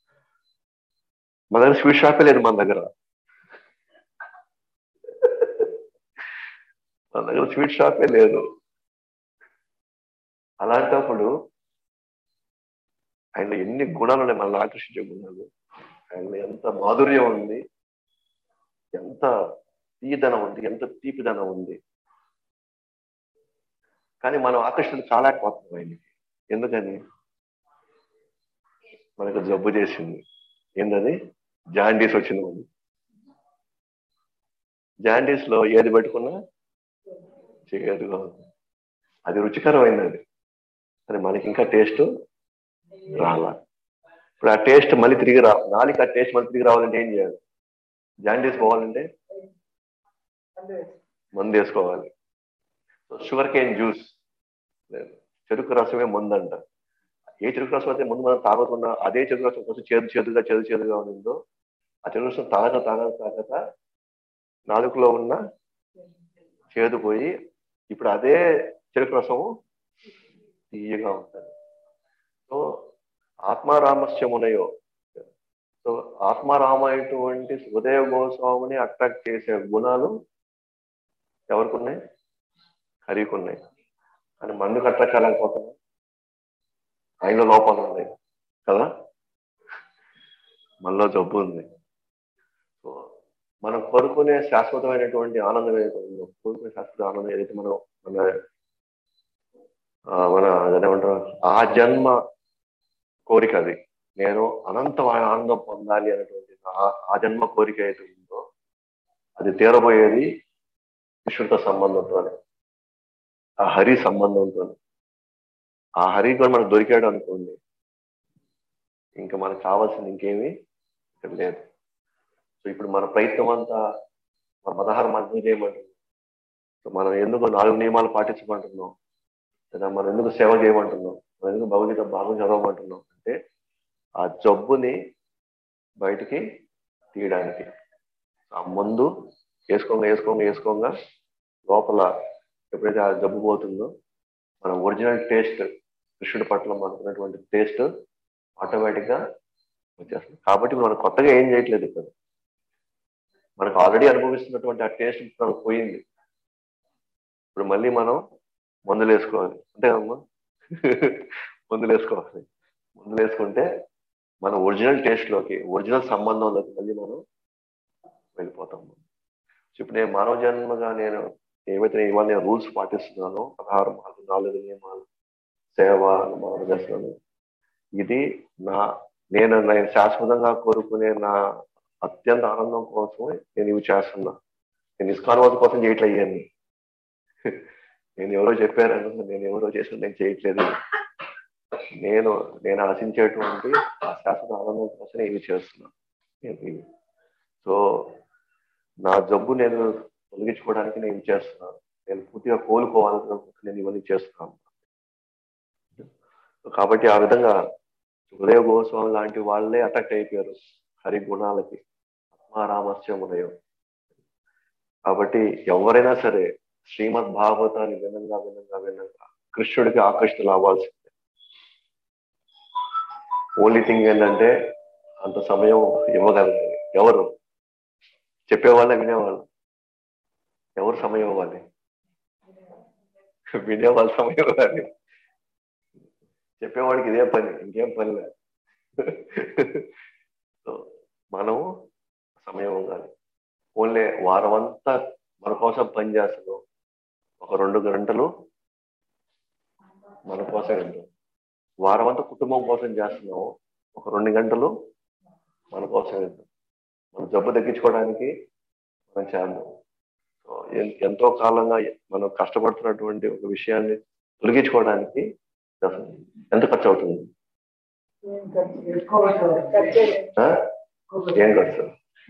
మన దగ్గర స్వీట్ షాపే లేదు మన దగ్గర మన దగ్గర స్వీట్ షాపే లేదు అలాంటప్పుడు ఆయన ఎన్ని గుణాలు ఉన్నాయి మనల్ని ఆకర్షించే గుణాలు ఆయన ఎంత మాధుర్యం ఉంది ఎంత తీయదనం ఉంది ఎంత తీపిదనం ఉంది కానీ మనం ఆకర్షణ కాలేకపోతున్నాం ఆయనకి ఎందుకని మనకు జబ్బు చేసింది ఏంటది జాండీస్ వచ్చింది మనకి జాండీస్ లో ఏది పెట్టుకున్నా చేదుగా ఉంది అది రుచికరమైంది అది అది మనకి ఇంకా టేస్ట్ రాలా ఇప్పుడు ఆ టేస్ట్ మళ్ళీ తిరిగి రా నాలుగు ఆ టేస్ట్ మళ్ళీ తిరిగి రావాలంటే ఏం చేయాలి జాండీస్ పోవాలంటే మందు వేసుకోవాలి షుగర్ కేన్ జ్యూస్ చెరుకు రసమే మందు అంట ఏ చెరుకు రసం అయితే ముందు మనం తాగకుండా అదే చెరుకు రసం కొంచెం చేదు చేదుగా చేదు చేదుగా ఉందో ఆ చెరుకు రసం తాగక తాగక తాగక నాలుగులో ఉన్న చేదు పోయి ఇప్పుడు అదే చెరుకు రసము తీయగా ఉంటుంది సో ఆత్మారామస్యమునయో సో ఆత్మారామైనటువంటి సుఖదేవ గోస్వామిని అట్రాక్ట్ చేసే గుణాలు ఎవరికి ఉన్నాయి హరికి ఉన్నాయి కానీ మందుకు అట్రాక్ట్ కాలేకపోతున్నాం ఆయనలో లోపాలు ఉన్నాయి కదా మనలో జబ్బు ఉంది సో మనం కోరుకునే శాశ్వతమైనటువంటి ఆనందం ఏదైతే ఉందో కోరుకునే శాశ్వత ఆనందం ఏదైతే మనం మన ఆ, మన అదేమంటారు ఆ జన్మ కోరిక అది నేను అనంతమైన ఆనందం పొందాలి అనేటువంటి ఆ- ఆ జన్మ కోరిక ఏదైతే ఉందో అది తీరబోయేది కృష్ణుడితో సంబంధంతోనే ఆ హరి సంబంధంతో ఆ హరి కూడా మనకు దొరికాడు అనుకోండి ఇంకా మనకు కావాల్సింది ఇంకేమీ ఇక్కడ లేదు సో ఇప్పుడు మన ప్రయత్నం అంతా మన పదహారు మంది చేయమంటుంది సో మనం ఎందుకు నాలుగు నియమాలు పాటించమంటున్నాం లేదా మనం ఎందుకు సేవ చేయమంటున్నాం మనం ఎందుకు భగవద్గీత భాగం చదవమంటున్నాం అంటే ఆ జబ్బుని బయటికి తీయడానికి ఆ మందు వేసుకోగా వేసుకోగా వేసుకోగా లోపల ఎప్పుడైతే ఆ జబ్బు పోతుందో మన ఒరిజినల్ టేస్ట్ కృష్ణుడి పట్ల మనకున్నటువంటి టేస్ట్ ఆటోమేటిక్గా వచ్చేస్తుంది కాబట్టి మనం కొత్తగా ఏం చేయట్లేదు ఇక్కడ మనకు ఆల్రెడీ అనుభవిస్తున్నటువంటి ఆ టేస్ట్ మనకు పోయింది ఇప్పుడు మళ్ళీ మనం మందులు వేసుకోవాలి అంతే కదమ్మా మందులు వేసుకోవాలి మందులు వేసుకుంటే మన ఒరిజినల్ టేస్ట్లోకి ఒరిజినల్ సంబంధంలోకి మళ్ళీ మనం వెళ్ళిపోతాము ఇప్పుడు నేను మానవ జన్మగా నేను ఏవైతే ఇవాళ నేను రూల్స్ పాటిస్తున్నానో పదహారు నాలుగు నాలుగు నియమాలు సేవ మార్గదర్శనం ఇది నా నేను నేను శాశ్వతంగా కోరుకునే నా అత్యంత ఆనందం కోసం నేను ఇవి చేస్తున్నా నేను ఇస్కాన్ కోసం చేయట్లే ఇవన్నీ నేను ఎవరో చెప్పారని నేను ఎవరో చేసిన నేను చేయట్లేదు నేను నేను ఆశించేటువంటి ఆ శాశ్వత ఆనందం కోసం ఇవి చేస్తున్నాను నేను సో నా జబ్బు నేను తొలగించుకోవడానికి నేను చేస్తున్నాను నేను పూర్తిగా కోలుకోవాలని నేను ఇవన్నీ చేస్తున్నాను కాబట్టి ఆ విధంగా హృదయ గోస్వామి లాంటి వాళ్ళే అటాక్ట్ అయిపోయారు హరి గుణాలకి ఆత్మారామస్యం ఉదయం కాబట్టి ఎవరైనా సరే శ్రీమద్ భాగవతాన్ని వినంగా వినంగా వినంగా కృష్ణుడికి ఆకర్షితులు అవ్వాల్సిందే ఓన్లీ థింగ్ ఏంటంటే అంత సమయం ఇవ్వగలగాలి ఎవరు చెప్పేవాళ్ళే వినేవాళ్ళు ఎవరు సమయం ఇవ్వాలి వినేవాళ్ళ సమయం ఇవ్వాలి చెప్పేవాడికి ఇదే పని ఇంకేం పని లేదు సో మనం సమయం ఇవ్వాలి ఓన్లీ వారం అంతా మన కోసం పని చేస్తున్నాం ఒక రెండు గంటలు మన కోసం ఉంటాం వారం అంతా కుటుంబం కోసం చేస్తున్నాం ఒక రెండు గంటలు మన కోసం వెళ్తాం మన జబ్బు తగ్గించుకోవడానికి మనం చేద్దాం సో ఎంతో కాలంగా మనం కష్టపడుతున్నటువంటి ఒక విషయాన్ని తొలగించుకోవడానికి ఎంత ఖర్చు అవుతుంది ఏం ఖర్చు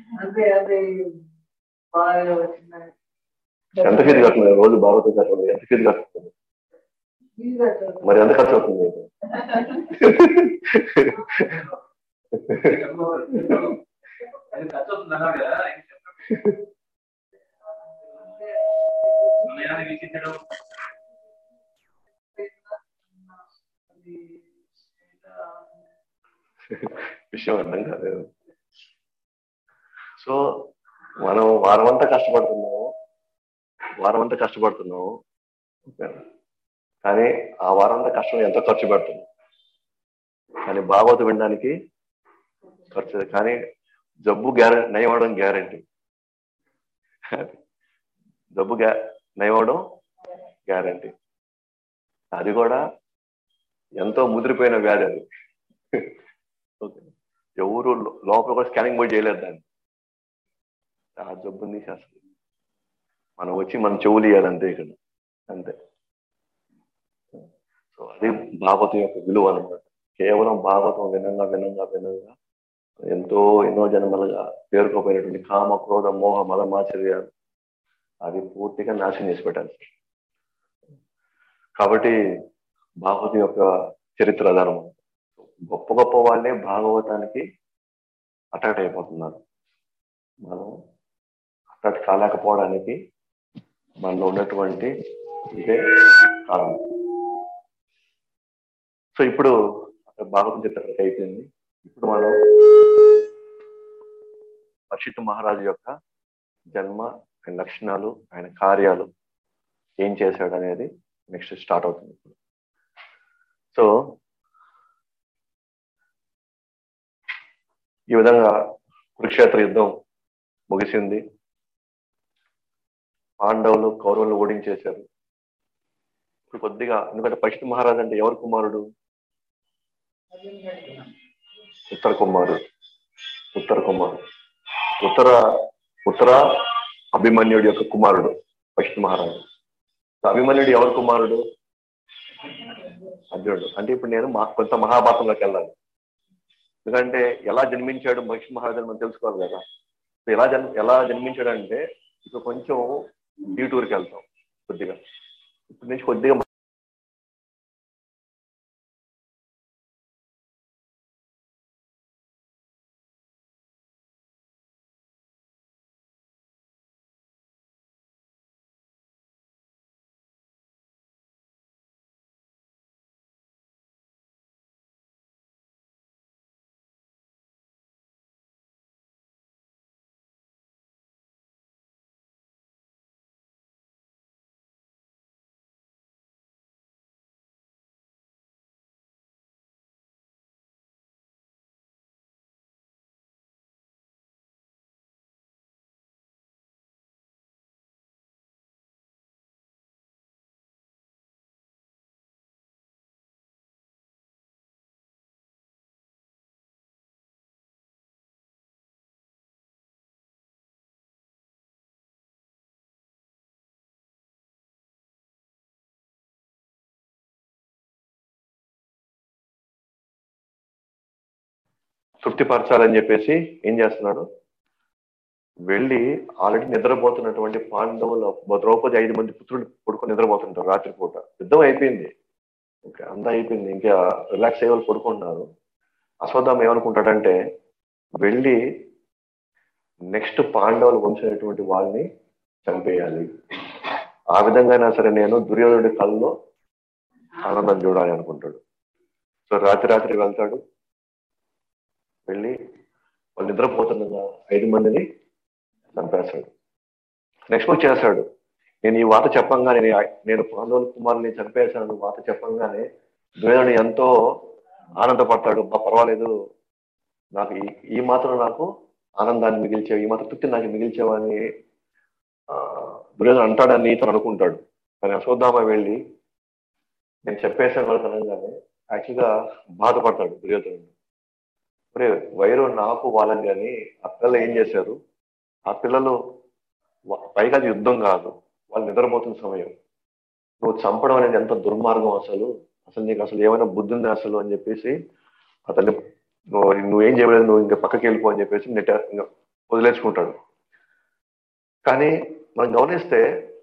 ఎంత ఫీజు కడుతుంది రోజు భాగవతం కట్టడం ఎంత ఫీజు కడుతుంది మరి ఎంత ఖర్చు అవుతుంది విషయం అర్థం కాలేదు సో మనం వారం అంతా కష్టపడుతున్నాము వారం అంతా కష్టపడుతున్నాము కానీ ఆ వారం అంతా కష్టం ఎంతో ఖర్చు పెడుతున్నాం కానీ భాగవత వినడానికి ఖర్చు కానీ జబ్బు గ్యారెంటీ నయమవడం గ్యారంటీ జబ్బు గ్యా నయమవడం గ్యారంటీ అది కూడా ఎంతో ముదిరిపోయిన వ్యాధి అది ఎవరు లోపల కూడా స్కానింగ్ పోయి చేయలేదు దాన్ని ఆ జబ్బుని తీసేస్తుంది మనం వచ్చి మనం చెవులు ఇవ్వాలి అంతే ఇక్కడ అంతే సో అది భాగవతం యొక్క విలువ అనమాట కేవలం భాగవతం వినంగా వినంగా వినంగా ఎంతో ఎన్నో జన్మలుగా పేరుకోపోయినటువంటి కామ క్రోధ మోహ మదమాచర్యాలు అది పూర్తిగా నాశనం చేసి పెట్టాలి కాబట్టి భాగవతం యొక్క చరిత్ర ఆధారం గొప్ప గొప్ప వాళ్ళే భాగవతానికి అటాక్ట్ అయిపోతున్నారు మనం అటాక్ట్ కాలేకపోవడానికి మనలో ఉన్నటువంటి ఇదే కారణం సో ఇప్పుడు భాగవతం చిత్రం అయిపోయింది ఇప్పుడు మనం పర్షిత్ మహారాజు యొక్క జన్మ ఆయన లక్షణాలు ఆయన కార్యాలు ఏం చేశాడు అనేది నెక్స్ట్ స్టార్ట్ అవుతుంది సో ఈ విధంగా కురుక్షేత్ర యుద్ధం ముగిసింది పాండవులు కౌరవులు ఓడించేశారు ఇప్పుడు కొద్దిగా ఎందుకంటే పశ్చిమ మహారాజు అంటే ఎవరు కుమారుడు ఉత్తర కుమారుడు ఉత్తర కుమారుడు ఉత్తర ఉత్తర అభిమన్యుడి యొక్క కుమారుడు పశ్చిమ మహారాజు అభిమన్యుడు ఎవరు కుమారుడు అర్జునుడు అంటే ఇప్పుడు నేను మా కొంత మహాభారతంలోకి వెళ్ళాలి ఎందుకంటే ఎలా జన్మించాడు పశ్చిమ మహారాజు మనం తెలుసుకోవాలి కదా ఎలా జన్ ఎలా జన్మించాడు అంటే ఇప్పుడు కొంచెం డీటూర్కి వెళ్తాం కొద్దిగా ఇప్పటి నుంచి కొద్దిగా తృప్తిపరచాలని చెప్పేసి ఏం చేస్తున్నాడు వెళ్ళి ఆల్రెడీ నిద్రపోతున్నటువంటి పాండవుల ద్రౌపది ఐదు మంది పుత్రులు పడుకొని నిద్రపోతుంటారు రాత్రిపూట యుద్ధం అయిపోయింది ఇంకా అంతా అయిపోయింది ఇంకా రిలాక్స్ అయ్యే వాళ్ళు పడుకుంటున్నారు అశ్వత్థామ ఏమనుకుంటాడంటే వెళ్ళి నెక్స్ట్ పాండవులు వంచినటువంటి వాళ్ళని చంపేయాలి ఆ విధంగా సరే నేను దుర్యోధనుడి కళ్ళలో ఆనందం చూడాలి అనుకుంటాడు సో రాత్రి రాత్రి వెళ్తాడు వెళ్ళి వాళ్ళు నిద్రపోతుండగా ఐదు మందిని చంపేస్తాడు నెక్స్ట్ వచ్చి చేస్తాడు నేను ఈ వాత చెప్పంగానే నేను నేను పాండవుల కుమారుని చంపేశాను వాత చెప్పంగానే దుర్యోధనుడు ఎంతో ఆనందపడతాడు "బా, పర్వాలేదు నాకు ఈ ఈ మాత్రం నాకు ఆనందాన్ని మిగిల్చేవి ఈ మాత్రం తృప్తి నాకు మిగిల్చేవని ఆ, దుర్యోధన అంటాడని ఇతను అనుకుంటాడు కానీ అశ్వత్థామ వెళ్ళి నేను చెప్పేశాను వాళ్ళకి అనగానే యాక్చువల్గా బాధపడతాడు దుర్యోధనుడు ఒరే వైరు నాకు వాళ్ళని కానీ ఆ పిల్లలు ఏం చేశారు ఆ పిల్లలు వ- పైగా అది యుద్ధం కాదు వాళ్ళు నిద్రపోతున్న సమయం నువ్వు చంపడం అనేది ఎంత దుర్మార్గం అసలు అసలు నీకు అసలు ఏమైనా బుద్ధి ఉంది అసలు అని చెప్పేసి అతన్ని నువ్వు నువ్వేం చేయలేదు నువ్వు ఇంకా పక్కకి వెళ్ళిపో అని చెప్పేసి నెట్ ఇంకా వదిలేసుకుంటాడు కానీ మనం గమనిస్తే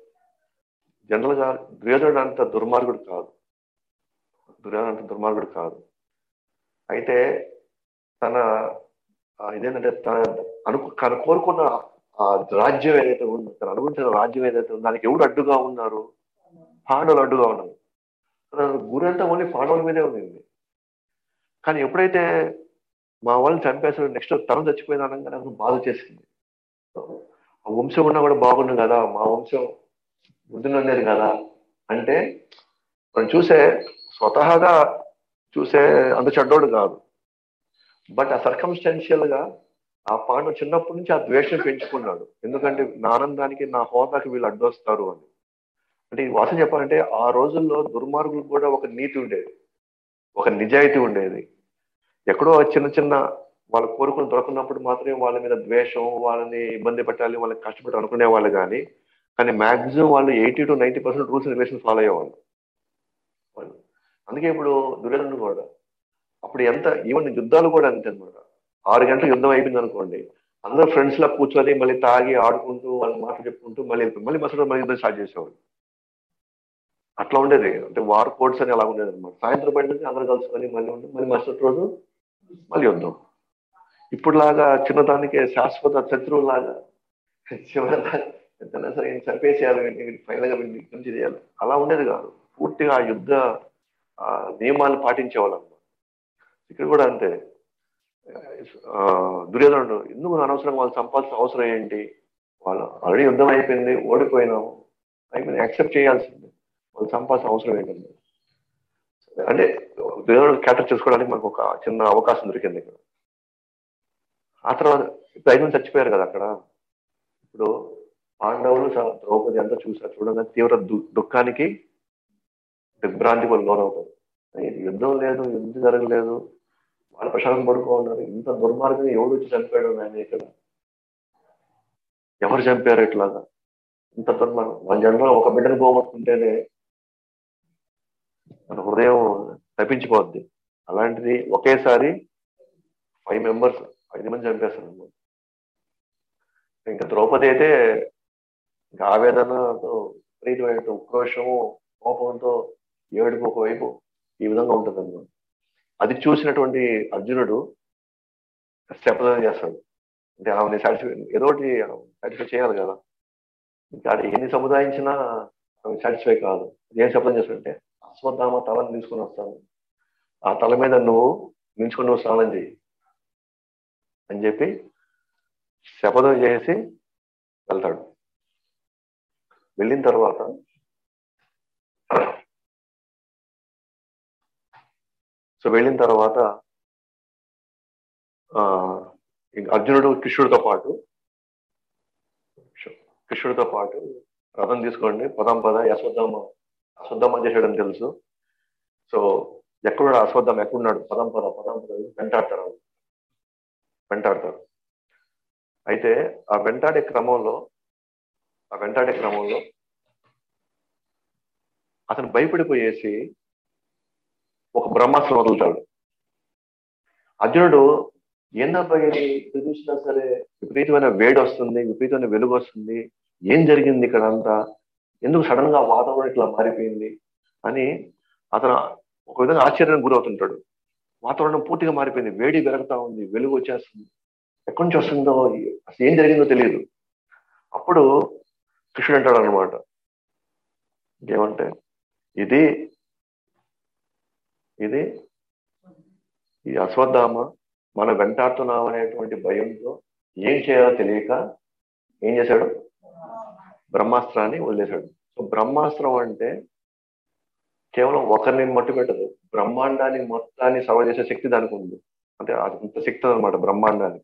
జనరల్ గా దుర్యోధనుడు అంత దుర్మార్గుడు కాదు దుర్యోధనుడు అంత దుర్మార్గుడు కాదు అయితే తన ఆ, ఇదేంటంటే తన అనుకు తను కోరుకున్న ఆ రాజ్యం ఏదైతే ఉందో తను అనుభవించిన రాజ్యం ఏదైతే ఉందో దానికి ఎవడు అడ్డుగా ఉన్నారు పాండవులు అడ్డుగా ఉన్నారు తన గురంతా ఓన్లీ పాండవుల మీదే ఉంది కానీ ఎప్పుడైతే మా వాళ్ళని చంపేసాడు నెక్స్ట్ తరం చచ్చిపోయిన అనగానే నాకు బాధ చేసింది ఆ వంశం ఉన్నా కూడా బాగుండు కదా మా వంశం వృద్ధి ఉండేది కదా అంటే మనం చూసే స్వతహాగా చూసే అంత చెడ్డోడు కాదు బట్ ఆ సర్కమ్స్టాన్షియల్ గా ఆ పాండవ చిన్నప్పటి నుంచి ఆ ద్వేషం పెంచుకున్నాడు ఎందుకంటే నా ఆనందానికి నా హోదాకి వీళ్ళు అడ్డొస్తారు అని అంటే ఈ వాసన చెప్పాలంటే ఆ రోజుల్లో దుర్మార్గులకు కూడా ఒక నీతి ఉండేది ఒక నిజాయితీ ఉండేది ఎక్కడో చిన్న చిన్న వాళ్ళు కోరుకుని దొరకనప్పుడు మాత్రమే వాళ్ళ మీద ద్వేషం వాళ్ళని ఇబ్బంది పెట్టాలి వాళ్ళని కష్టపెట్టి అనుకునే వాళ్ళు కానీ కానీ మాక్సిమం వాళ్ళు eighty to ninety percent rules and relation follow అయ్యేవాళ్ళు వాళ్ళు అందుకే ఇప్పుడు దుర్యోధనుడు కూడా అప్పుడు ఎంత ఈవెన్ యుద్ధాలు కూడా అంతే అనమాట ఆరు గంటలు యుద్ధం అయిపోయింది అనుకోండి అందరూ ఫ్రెండ్స్ లా కూర్చొని మళ్ళీ తాగి ఆడుకుంటూ వాళ్ళ మాటలు చెప్పుకుంటూ మళ్ళీ మళ్ళీ మసలు మళ్ళీ యుద్ధం స్టార్ట్ చేసేవాళ్ళు అట్లా ఉండేది అంటే వార్ కోడ్స్ అని అలా ఉండేది అనమాట సాయంత్రం పడిన అందరూ కలుసుకొని మళ్ళీ ఉండి మళ్ళీ మరుసటి రోజు మళ్ళీ యుద్ధం ఇప్పుడులాగా చిన్నదానికే శాశ్వత శత్రువులాగా చివరిదాకా ఎంతైనా సరే ఈయన చంపేసేయాలి ఫైనల్ గా వీడిని ఇక్కడి నుంచి చేయాలి అలా ఉండేది కాదు పూర్తిగా ఆ యుద్ధ ఆ, నియమాలు పాటించేవాళ్ళు అనమాట ఇక్కడ కూడా అంతే ఆ, దుర్యోధనుడు ఎందుకు అనవసరంగా వాళ్ళు చంపాల్సిన అవసరం ఏంటి వాళ్ళు ఆల్రెడీ యుద్ధం అయిపోయింది ఓడిపోయినాం అయిపోయింది యాక్సెప్ట్ చేయాల్సిందే వాళ్ళు చంపాల్సిన అవసరం ఏంటండి అంటే దుర్యోధనుడు క్యాటర్ చేసుకోవడానికి మనకు ఒక చిన్న అవకాశం దొరికింది ఇక్కడ ఆ తర్వాత ఇప్పుడు ఐదు మంది చచ్చిపోయారు కదా అక్కడ ఇప్పుడు పాండవులు స- ద్రౌపది అంతా చూసారు చూడగా తీవ్ర దు- దుఃఖానికి దిగ్భ్రాంతి వాళ్ళు లోనవుతారు ఇది యుద్ధం లేదు యుద్ధం జరగలేదు వాళ్ళు ప్రశాంతం పడుకో ఉన్నారు ఇంత దుర్మార్గంగా ఎవడు వచ్చి చంపాడు ఆయన ఇక్కడ ఎవరు చంపారు ఇట్లాగా ఇంత దుర్మార్గం మన జన్మలో ఒక బిడ్డను పోగొట్టుకుంటేనే మన హృదయం తప్పించిపోద్ది అలాంటిది ఒకేసారి ఫైవ్ మెంబర్స్ ఐదు మంది చంపేస్తారు అన్నమాట ఇంకా ద్రౌపది అయితే ఇంకా ఆవేదనతో విపరీతమైన ఉక్రోషము కోపంతో ఏడుపు ఒకవైపు ఈ విధంగా ఉంటుంది అన్నమాట అది చూసినటువంటి అర్జునుడు శపథం చేస్తాడు అంటే ఆమెని సాటిస్ఫై ఏదో ఒకటి సాటిస్ఫై చేయాలి కదా ఇంకా ఎన్ని సముదాయించినా ఆమె సాటిస్ఫై కాదు ఏం శపథం చేస్తాడంటే అశ్వత్థామ తలని తీసుకొని వస్తాను ఆ తల మీద నువ్వు నిల్చుకొని నువ్వు స్నానం చేయి అని చెప్పి శపథం చేసి వెళ్తాడు వెళ్ళిన తర్వాత సో వెళ్ళిన తర్వాత ఆ అర్జునుడు కృష్ణుడితో పాటు కృష్ణుడితో పాటు రథం తీసుకోండి పదం పద అశ్వత్థామ అశ్వత్థామ చేసాడని తెలుసు సో ఎక్కడున్నాడు అశ్వత్థామ ఎక్కడున్నాడు పదం పద పదం పద వెంటాడతారు వెంటాడతారు అయితే ఆ వెంటాడే క్రమంలో ఆ వెంటాడే క్రమంలో అతను భయపడిపోయేసి ఒక బ్రహ్మాస్త్రం వదులుతాడు అర్జునుడు ఏందబ్బా ఇది చూసినా సరే విపరీతమైన వేడి వస్తుంది విపరీతమైన వెలుగు వస్తుంది ఏం జరిగింది ఇక్కడ అంతా ఎందుకు సడన్ గా వాతావరణం ఇట్లా మారిపోయింది అని అతను ఒక విధంగా ఆశ్చర్యానికి గురవుతుంటాడు వాతావరణం పూర్తిగా మారిపోయింది వేడి పెరుగుతా ఉంది వెలుగు వచ్చేస్తుంది ఎక్కడి నుంచి వస్తుందో అసలు ఏం జరిగిందో తెలియదు అప్పుడు కృష్ణుడు అంటాడు అనమాట ఏమంటే ఇది ఇది ఈ అశ్వత్థామ మనం వెంటాడుతున్నాం అనేటువంటి భయంతో ఏం చేయాలో తెలియక ఏం చేశాడు బ్రహ్మాస్త్రాన్ని వదిలేశాడు సో బ్రహ్మాస్త్రం అంటే కేవలం ఒకరిని మట్టు పెట్టదు బ్రహ్మాండాన్ని మొత్తాన్ని సర్వ చేసే శక్తి దానికి ఉంది అంటే అంత శక్తి అనమాట బ్రహ్మాండానికి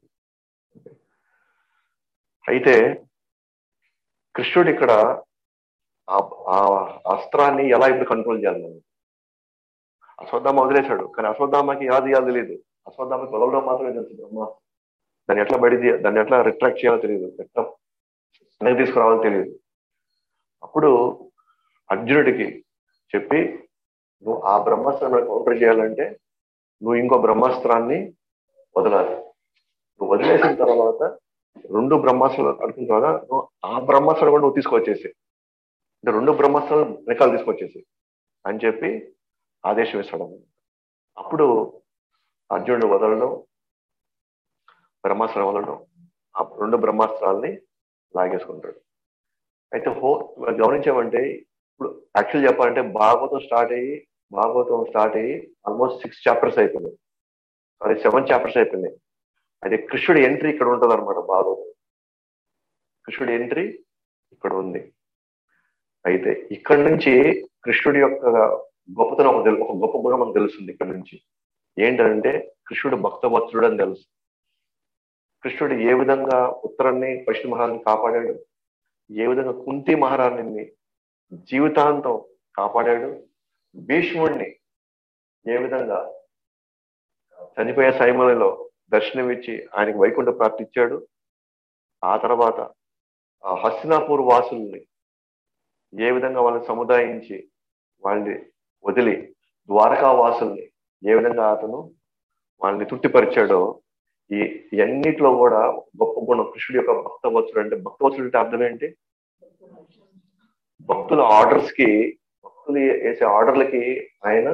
అయితే కృష్ణుడు ఇక్కడ ఆ అస్త్రాన్ని ఎలా ఇప్పుడు కంట్రోల్ చేయాలి మనం అశ్వత్థామ వదిలేశాడు కానీ అశ్వత్థామకి ఎలా తీయాలో తెలియదు అశ్వత్థామకి వదలడం మాత్రమే తెలుసు బ్రహ్మ దాన్ని ఎట్లా బడి దాన్ని ఎట్లా రిట్రాక్ట్ చేయాలో తెలియదు ఎట్లా వెనక్కి తీసుకురావాలో తెలియదు అప్పుడు అర్జునుడికి చెప్పి నువ్వు ఆ బ్రహ్మాస్త్రాన్ని కౌంటర్ చేయాలంటే నువ్వు ఇంకో బ్రహ్మాస్త్రాన్ని వదలాలి నువ్వు వదిలేసిన తర్వాత రెండు బ్రహ్మాస్త్రాలు అడుగుతున్న తర్వాత నువ్వు ఆ బ్రహ్మాస్త్రాలు కూడా నువ్వు తీసుకొచ్చేసి అంటే రెండు బ్రహ్మాస్త్రాలు వెనకాల తీసుకొచ్చేసి అని చెప్పి ఆదేశం ఇస్తాడు అప్పుడు అర్జునుడు వదలడం బ్రహ్మాస్త్రం వదలడం ఆ రెండు బ్రహ్మాస్త్రాలని లాగేసుకుంటాడు అయితే హో గమనించామంటే ఇప్పుడు యాక్చువల్ చెప్పాలంటే భాగవతం స్టార్ట్ అయ్యి భాగవతం స్టార్ట్ అయ్యి ఆల్మోస్ట్ సిక్స్ చాప్టర్స్ అయిపోయినాయి సారీ సెవెన్ చాప్టర్స్ అయిపోయినాయి అయితే కృష్ణుడి ఎంట్రీ ఇక్కడ ఉంటుంది అనమాట భాగవతం కృష్ణుడి ఎంట్రీ ఇక్కడ ఉంది అయితే ఇక్కడ నుంచి కృష్ణుడి యొక్క గొప్పతనం ఒక ఒక గొప్ప గుణం మనకు తెలుస్తుంది ఇక్కడ నుంచి ఏంటంటే కృష్ణుడు భక్తవత్సుడు అని తెలుసు కృష్ణుడు ఏ విధంగా ఉత్తరాన్ని పశ్చిమ మహారాణిని కాపాడాడు ఏ విధంగా కుంతి మహారాణిని జీవితాంతం కాపాడాడు భీష్ముడిని ఏ విధంగా చనిపోయే సమయంలో దర్శనమిచ్చి ఆయనకి వైకుంఠ ప్రాప్తిచ్చాడు ఆ తర్వాత ఆ హస్తినాపూర్ వాసుల్ని ఏ విధంగా వాళ్ళని సముదాయించి వాళ్ళని వదిలి ద్వారకా వాసుల్ని ఏ విధంగా అతను వాళ్ళని తృప్తిపరిచాడో ఈ ఇవన్నిట్లో కూడా గొప్ప గుణం కృష్ణుడి యొక్క భక్తవత్సుడు అంటే భక్తవత్సుడు అంటే అర్థం ఏంటి భక్తుల ఆర్డర్స్ కి భక్తులు వేసే ఆర్డర్లకి ఆయన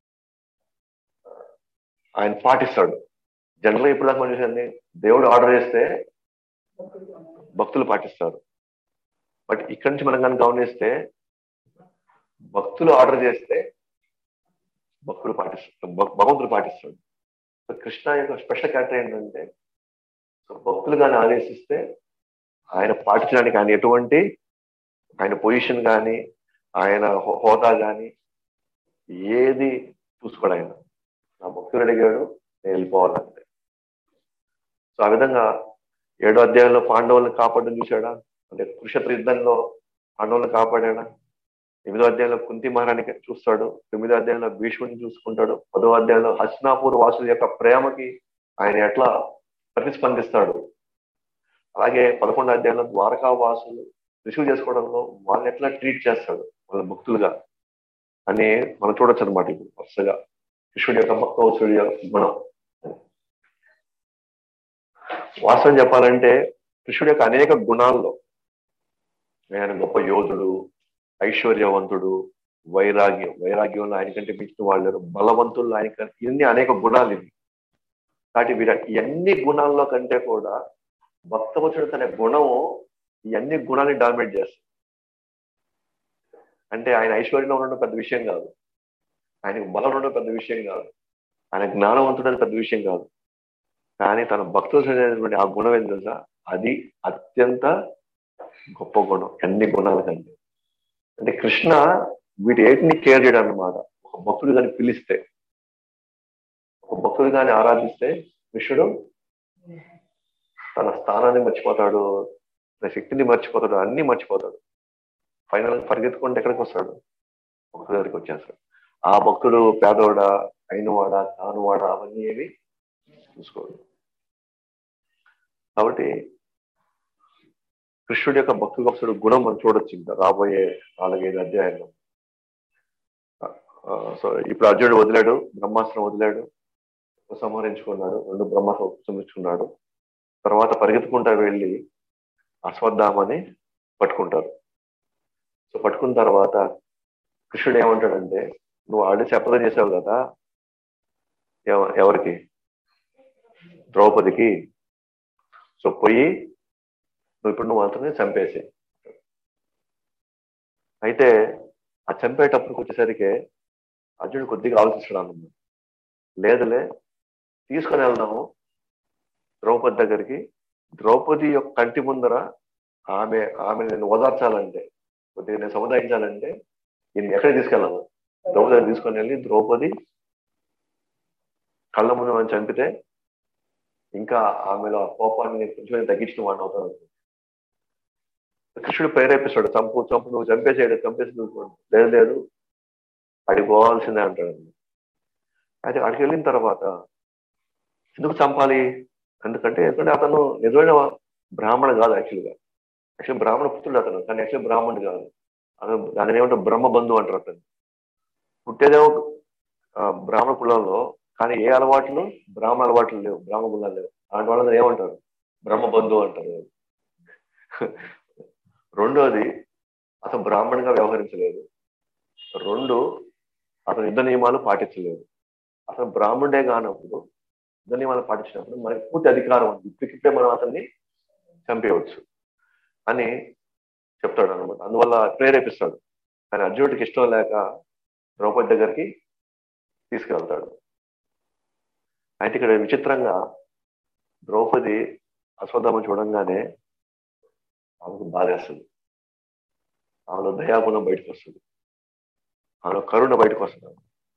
ఆయన పాటిస్తాడు జనరల్గా ఇప్పుడు దాకా మనం చూసింది దేవుడు ఆర్డర్ చేస్తే భక్తులు పాటిస్తారు బట్ ఇక్కడి నుంచి మనం కనుక గమనిస్తే భక్తులు ఆర్డర్ చేస్తే భక్తులు పాటిస్తారు భగవంతుడు పాటిస్తాడు సో కృష్ణ యొక్క స్పెషల్ క్యారెక్టర్ ఏంటంటే సో భక్తులు కానీ ఆదేశిస్తే ఆయన పాటించడానికి ఆయన ఎటువంటి ఆయన పొజిషన్ కానీ ఆయన హోదా కానీ ఏది చూసుకోడు ఆయన నా భక్తులు అడిగాడు నేను వెళ్ళిపోవాలంటే సో ఆ విధంగా ఏడో అధ్యాయంలో పాండవులను కాపాడడం చూశాడా అంటే కురుక్షేత్ర యుద్ధంలో పాండవులను కాపాడాడా ఎనిమిదో అధ్యాయంలో కుంతి మహారాణి చూస్తాడు తొమ్మిదో అధ్యాయంలో భీష్ముడిని చూసుకుంటాడు పదో అధ్యాయంలో హస్నాపూర్ వాసుల యొక్క ప్రేమకి ఆయన ఎట్లా ప్రతిస్పందిస్తాడు అలాగే పదకొండో అధ్యాయంలో ద్వారకా వాసులు రిసీవ్ చేసుకోవడంలో వాళ్ళని ఎట్లా ట్రీట్ చేస్తాడు వాళ్ళ భక్తులుగా అని మనం చూడొచ్చు అనమాట ఇప్పుడు వరుసగా కృష్ణుడి యొక్క భక్తవత్సుడి యొక్క గుణం వాస్తవం చెప్పాలంటే కృష్ణుడి యొక్క అనేక గుణాల్లో ఆయన గొప్ప యోధుడు ఐశ్వర్యవంతుడు వైరాగ్యం వైరాగ్యంలో ఆయన కంటే మించిన వాళ్ళు లేరు. బలవంతుల్లో ఆయన కంటే ఇన్ని అనేక గుణాలు ఇవి కాబట్టి వీర ఎన్ని గుణాల్లో కంటే కూడా భక్తవచుడు తన గుణము ఈ అన్ని గుణాన్ని డామినేట్ చేస్తుంది అంటే ఆయన ఐశ్వర్యంలో ఉండడం పెద్ద విషయం కాదు ఆయనకు బలం ఉండడం పెద్ద విషయం కాదు ఆయన జ్ఞానవంతుడు అని పెద్ద విషయం కాదు కానీ తన భక్తులు అనేటువంటి ఆ గుణం ఏంటి తెలుసా అది అత్యంత గొప్ప గుణం అన్ని గుణాల కంటే అంటే కృష్ణ వీటి ఏటిని కేర్ చేయడం అన్నమాట ఒక భక్తుడు కానీ పిలిస్తే ఒక భక్తుడు కానీ ఆరాధిస్తే కృష్ణుడు తన స్థానాన్ని మర్చిపోతాడు తన శక్తిని మర్చిపోతాడు అన్ని మర్చిపోతాడు ఫైనల్ పరిగెత్తుకుంటే ఎక్కడికి వస్తాడు భక్తుడి దగ్గరికి వచ్చేస్తాడు ఆ భక్తుడు పేదవాడా అయినవాడా కానువాడా అవన్నీ ఏమి చూసుకోడు కాబట్టి కృష్ణుడి యొక్క భక్తుడు భక్తుడు గుణం మనం చూడొచ్చు ఇంకా రాబోయే నాలుగైదు అధ్యాయంలో ఆ, సో ఇప్పుడు అర్జునుడు వదిలాడు బ్రహ్మాస్త్రం వదిలాడు ఉపసంహరించుకున్నాడు రెండు బ్రహ్మాస్త్రం ఉపసంహరించుకున్నాడు తర్వాత పరిగెత్తుకుంటా వెళ్ళి అశ్వత్థామని పట్టుకుంటారు సో పట్టుకున్న తర్వాత కృష్ణుడు ఏమంటాడంటే నువ్వు ఆల్రెడీ శపథం చేసావు కదా ఎవ- ఎవరికి ద్రౌపదికి సో పోయి నువ్వు ఇప్పుడు నువ్వు అతన్ని చంపేసి అయితే ఆ చంపేటప్పుడు వచ్చేసరికి అర్జునుడు కొద్దిగా ఆలోచించడం అన్నమాట లేదులే తీసుకొని వెళ్దాము ద్రౌపది దగ్గరికి ద్రౌపది యొక్క కంటి ముందర ఆమె ఆమె నేను ఓదార్చాలంటే కొద్దిగా నేను సముదాయించాలంటే ఈయన ఎక్కడికి తీసుకెళ్ళాను ద్రౌపది దగ్గరికి తీసుకొని వెళ్ళి ద్రౌపది కళ్ళ ముందు మనం చంపితే ఇంకా ఆమెలో ఆ కోపాన్ని కొంచెం తగ్గించిన వాడిని అవుతాను కృష్ణుడు ప్రేరేపిస్తాడు చంపు చంపు నువ్వు చంపేసేయడు చంపేసి నువ్వు లేదు లేదు అడిగి పోవాల్సిందే అంటాడు అయితే అక్కడికి వెళ్ళిన తర్వాత ఎందుకు చంపాలి ఎందుకంటే ఎందుకంటే అతను నిజమైన బ్రాహ్మణ కాదు యాక్చువల్గా యాక్చువల్ బ్రాహ్మణ పుత్రుడు అతను కానీ యాక్చువల్ బ్రాహ్మణుడు కాదు అతను దాని ఏమంటారు బ్రహ్మ బంధువు అంటారు అతను పుట్టేదేమో ఆ, బ్రాహ్మణ కులంలో కానీ ఏ అలవాట్లు బ్రాహ్మణ అలవాట్లు లేవు బ్రాహ్మణ కులాలు లేవు అలాంటి వాళ్ళని ఏమంటారు బ్రహ్మ బంధువు అంటారు రెండోది అతను బ్రాహ్మణుగా వ్యవహరించలేదు రెండు అతను యుద్ధ నియమాలు పాటించలేదు అతను బ్రాహ్మణుడే కానప్పుడు యుద్ధ నియమాలు పాటించినప్పుడు మనకి పూర్తి అధికారం ఉంది ఇప్పటికిప్పుడే మనం అతన్ని చంపేయవచ్చు అని చెప్తాడు అనమాట అందువల్ల ప్రేరేపిస్తాడు కానీ అర్జునుడికి ఇష్టం లేక ద్రౌపది దగ్గరికి తీసుకెళ్తాడు అయితే ఇక్కడ విచిత్రంగా ద్రౌపది అశ్వత్థామ చూడంగానే ఆమెకు బాధేస్తుంది ఆమెలో దయాగుణం బయటకు వస్తుంది ఆమెలో కరుణ బయటకు వస్తుంది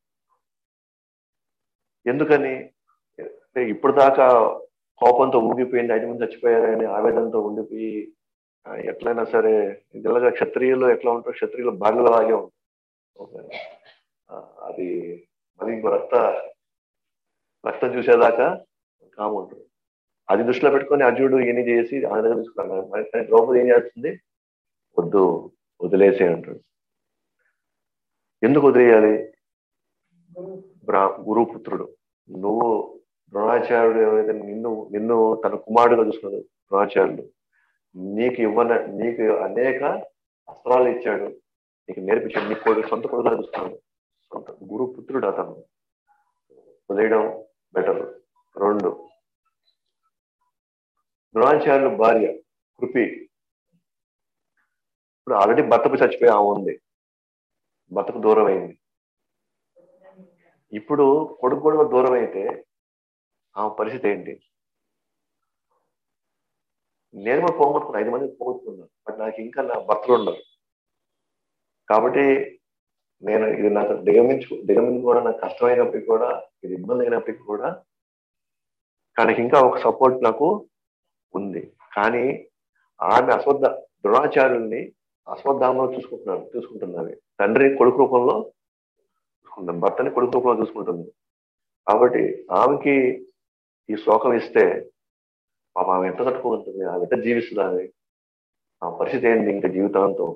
ఎందుకని అంటే ఇప్పుడు దాకా కోపంతో ఊగిపోయింది ఐదు మంది చచ్చిపోయారని ఆవేదనతో ఉండిపోయి ఆ, ఎట్లయినా సరే ఇలాగా క్షత్రియులు ఎట్లా ఉంటారు క్షత్రియులు బాగా లాగే ఉంటారు ఓకే. ఆ, అది మళ్ళీ ఇంకో రక్త రక్తం చూసేదాకా కాము ఉంటుంది అది దృష్టిలో పెట్టుకొని అర్జునుడు ఈయన చేసి ఆయన దగ్గర తీసుకున్నాడు మరి కానీ ద్రౌపది ఏం చేస్తుంది వద్దు వదిలేసే అంటాడు ఎందుకు వదిలేయాలి బ్రా గురుపుత్రుడు నువ్వు ద్రోణాచార్యుడు ఎవరైతే నిన్ను నిన్ను తన కుమారుడుగా చూసుకున్నాడు ద్రోణాచార్యుడు నీకు ఇవ్వన నీకు అనేక అస్త్రాలు ఇచ్చాడు నీకు నేర్పించాడు నీ కొడుకు సొంత కొడుకులా చూస్తున్నాడు సొంత గురుపుత్రుడు అతను వదిలేయడం బెటర్ రెండు ద్రోణాచార్యుల భార్య కృపి ఇప్పుడు ఆల్రెడీ భర్తకు చచ్చిపోయి ఆమె ఉంది భర్తకు దూరం అయింది ఇప్పుడు కొడుకు కూడా దూరం అయితే ఆమె పరిస్థితి ఏంటి నేను కూడా పోగొట్టుకున్నా ఐదు మంది పోగొట్టుకున్నాను బట్ నాకు ఇంకా నా భర్తలు ఉన్నారు కాబట్టి నేను ఇది నాకు దిగమించు దిగమించుకోవడం నాకు కష్టమైనప్పటికీ కూడా ఇది ఇబ్బంది అయినప్పటికీ కూడా కానీ ఇంకా ఒక సపోర్ట్ నాకు ఉంది కానీ ఆమె అశ్వద్ధ ద్రోణాచార్యుల్ని అశ్వత్థామలో చూసుకుంటున్నాను చూసుకుంటున్నది తండ్రి కొడుకు రూపంలో చూసుకుంటుంది భర్తని కొడుకు రూపంలో చూసుకుంటుంది కాబట్టి ఆమెకి ఈ శోకం ఇస్తే పాప ఆమె ఎంత తట్టుకోగలుగుతుంది ఆమె ఎంత జీవిస్తుంది ఆమె ఆ పరిస్థితి ఏంటి ఇంకా జీవితాంతం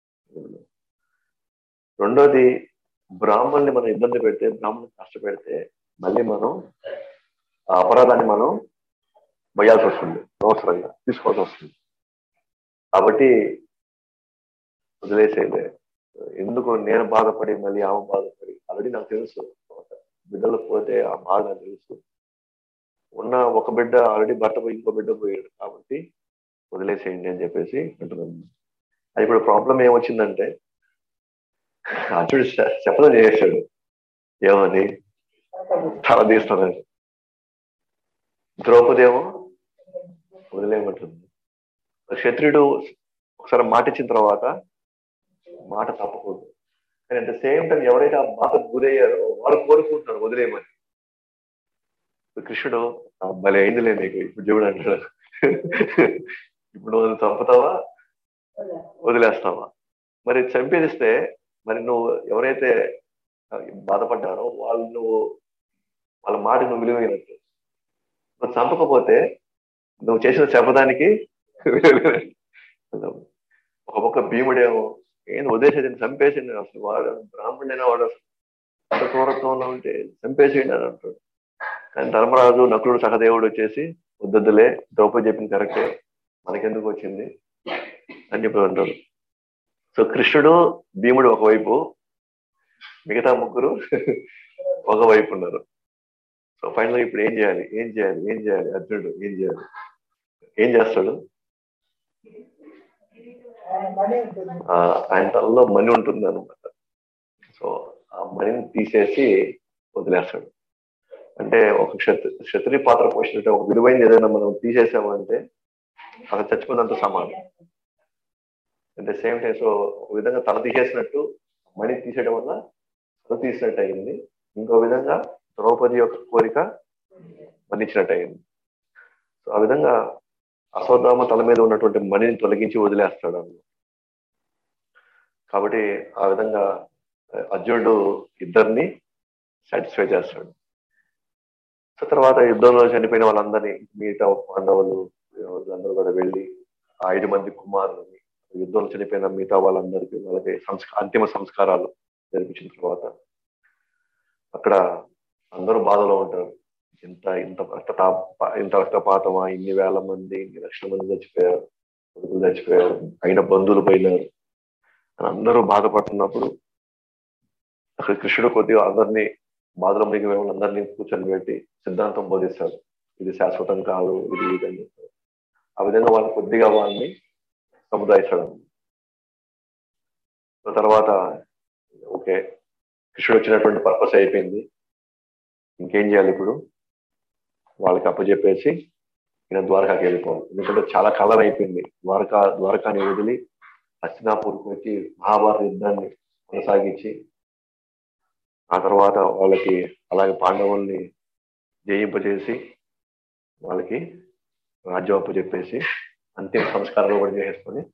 రెండోది బ్రాహ్మణ్ని మనం ఇబ్బంది పెడితే బ్రాహ్మణ్ కష్టపెడితే మళ్ళీ మనం ఆ అపరాధాన్ని మనం వేయాల్సి వస్తుంది అవసరంగా తీసుకోవాల్సి వస్తుంది కాబట్టి వదిలేసేదే ఎందుకు నేను బాధపడి మళ్ళీ ఆమె బాధపడి ఆల్రెడీ నాకు తెలుసు బిడ్డలు పోతే ఆ బాధ నాకు తెలుసు ఉన్న ఒక బిడ్డ ఆల్రెడీ భర్త పోయి ఇంకో బిడ్డ పోయాడు కాబట్టి వదిలేసేయండి అని చెప్పేసి అంటున్నాను అది ఇప్పుడు ప్రాబ్లం ఏమొచ్చిందంటే అర్జునుడు శ- శపథం చేసాడు ఏమని తల తీస్తున్నాడు ద్రౌపది ఏమో వదిలేయమంటుంది క్షత్రియుడు ఒకసారి మాట ఇచ్చిన తర్వాత మాట తప్పకూడదు కానీ అట్ ద సేమ్ టైం ఎవరైతే ఆ మాట గురయ్యారో వాళ్ళు కోరుకుంటున్నారు వదిలేయమని ఇప్పుడు కృష్ణుడు "ఆ, భలే అయిందిలే నీకు ఇప్పుడు చూడు అంటాడు ఇప్పుడు నువ్వు చంపుతావా వదిలేస్తావా మరి చంపేస్తే మరి నువ్వు ఎవరైతే ఆ, బాధపడ్డారో వాళ్ళు నువ్వు వాళ్ళ మాట నువ్వు విలువైనట్టు నువ్వు చంపకపోతే నువ్వు చేసిన శపథానికి ఒక పక్క భీముడేమో ఏం వదిలేసేది చంపేసింది అసలు వాడు బ్రాహ్మణుడైన వాడు అసలు అంత క్రూరత్వంలో ఉంటే చంపేసేయండి అని అంటాడు కానీ ధర్మరాజు నకులుడు సహదేవుడు వచ్చేసి వద్దొద్దులే ద్రౌపది చెప్పింది కరెక్టే మనకెందుకు వచ్చింది అని చెప్పి అంటారు సో కృష్ణుడు భీముడు ఒకవైపు మిగతా ముగ్గురు ఒకవైపు ఉన్నారు సో ఫైనల్ ఇప్పుడు ఏం చేయాలి ఏం చేయాలి ఏం చేయాలి అర్జునుడు ఏం చేయాలి ఏం చేస్తాడు ఆ, ఆయన తలలో మణి ఉంటుంది అనమాట సో ఆ మణిని తీసేసి వదిలేస్తాడు అంటే ఒక క్షత్రి క్షత్రియ పాత్ర పోషించే ఒక విలువైన ఏదైనా మనం తీసేసామంటే అక్కడ చచ్చిపోయినంత సమానం at the same time so ఒక విధంగా తల తీసేసినట్టు మణి తీసేయడం వల్ల తల తీసినట్టు అయింది ఇంకో విధంగా ద్రౌపది యొక్క కోరిక మన్నించినట్టు అయింది సో ఆ విధంగా అశ్వత్థామ తల మీద ఉన్నటువంటి మణిని తొలగించి వదిలేస్తాడు అన్నమాట కాబట్టి ఆ విధంగా అర్జునుడు ఇద్దరిని సాటిస్ఫై చేస్తాడు సో తర్వాత యుద్ధంలో చనిపోయిన వాళ్ళందరినీ మిగతా పాండవులు వీళ్ళందరూ కూడా వెళ్ళి ఆ ఐదు మంది కుమారులని యుద్ధంలో చనిపోయిన మిగతా వాళ్ళందరికీ వాళ్ళకి సంస్క అంతిమ సంస్కారాలు జరిపించిన తర్వాత అక్కడ అందరూ బాధలో ఉంటారు ఇంత ఇంత రక్తతా ఇంత రక్తపాతమా ఇన్ని వేల మంది ఇన్ని లక్షల మంది చచ్చిపోయారు కొడుకులు చచ్చిపోయారు అయిన బంధువులు పోయినారు అని అందరూ బాధపడుతున్నప్పుడు అక్కడ కృష్ణుడు కొద్దిగా అందరినీ బాధలో మిగిలిన వాళ్ళందరినీ కూర్చొని పెట్టి సిద్ధాంతం బోధిస్తాడు ఇది శాశ్వతం కాదు ఇది ఇది అని చెప్తాడు ఆ విధంగా వాళ్ళు కొద్దిగా వాళ్ళని సముదాయిస్తాడు తర్వాత ఓకే కృష్ణుడు వచ్చినటువంటి పర్పస్ అయిపోయింది ఇంకేం చేయాలి ఇప్పుడు వాళ్ళకి అప్పచెప్పేసి ఈయన ద్వారకాకి వెళ్ళిపోవాలి ఎందుకంటే చాలా కాలం అయిపోయింది ద్వారకా ద్వారకాని వదిలి హస్తినాపూర్కి వచ్చి మహాభారత యుద్ధాన్ని కొనసాగించి ఆ తర్వాత వాళ్ళకి అలాగే పాండవుల్ని జయింపజేసి వాళ్ళకి రాజ్యం అప్పచెప్పేసి అంతిమ సంస్కారాలు కూడా చేసేసుకొని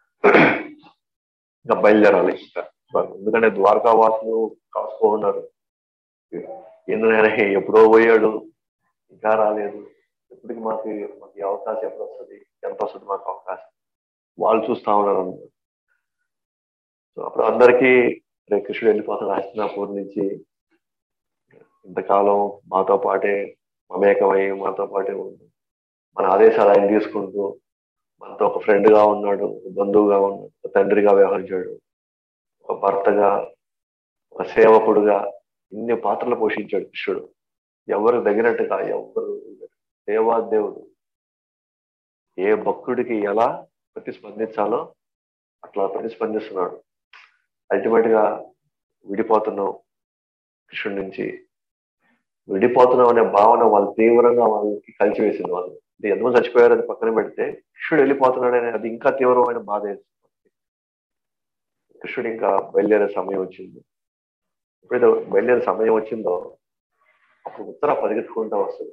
ఇంకా బయలుదేరాలి ఇంకా ఎందుకంటే ద్వారకా వాసులు కాసుకో ఉన్నారు ఎందుకైనా ఎప్పుడో పోయాడు ఇంకా రాలేదు ఎప్పటికి మాకు మాకు ఈ అవకాశం ఎప్పుడు వస్తుంది ఎంత వస్తుంది మాకు అవకాశం వాళ్ళు చూస్తా ఉన్నారు అన్నమాట సో అప్పుడు అందరికీ రే కృష్ణుడు వెళ్ళిపోతాడు హస్తినాపూర్ నుంచి ఇంతకాలం మాతో పాటే మమేకమై మాతో పాటే ఉంది మన ఆదేశాలు ఆయన తీసుకుంటూ మనతో ఒక ఫ్రెండ్ గా ఉన్నాడు ఒక బంధువుగా ఉన్నాడు ఒక తండ్రిగా వ్యవహరించాడు ఒక భర్తగా ఒక సేవకుడుగా ఇన్ని పాత్రలు పోషించాడు కృష్ణుడు ఎవరు తగినట్టుగా ఎవరు దేవాదేవుడు ఏ భక్తుడికి ఎలా ప్రతిస్పందించాలో అట్లా ప్రతిస్పందిస్తున్నాడు అల్టిమేట్ గా విడిపోతున్నాం కృష్ణుడి నుంచి విడిపోతున్నాం అనే భావన వాళ్ళు తీవ్రంగా వాళ్ళకి కలిసివేసింది వాళ్ళు అంటే ఎంతమంది చచ్చిపోయారు అది పక్కన పెడితే కృష్ణుడు వెళ్ళిపోతున్నాడు అనేది అది ఇంకా తీవ్రమైన బాధ వేస్తుంది కృష్ణుడు ఇంకా బయలుదేరే సమయం వచ్చింది ఎప్పుడైతే బయలుదేరే సమయం వచ్చిందో అప్పుడు ఉత్తర పరిగెత్తుకుంటా వస్తుంది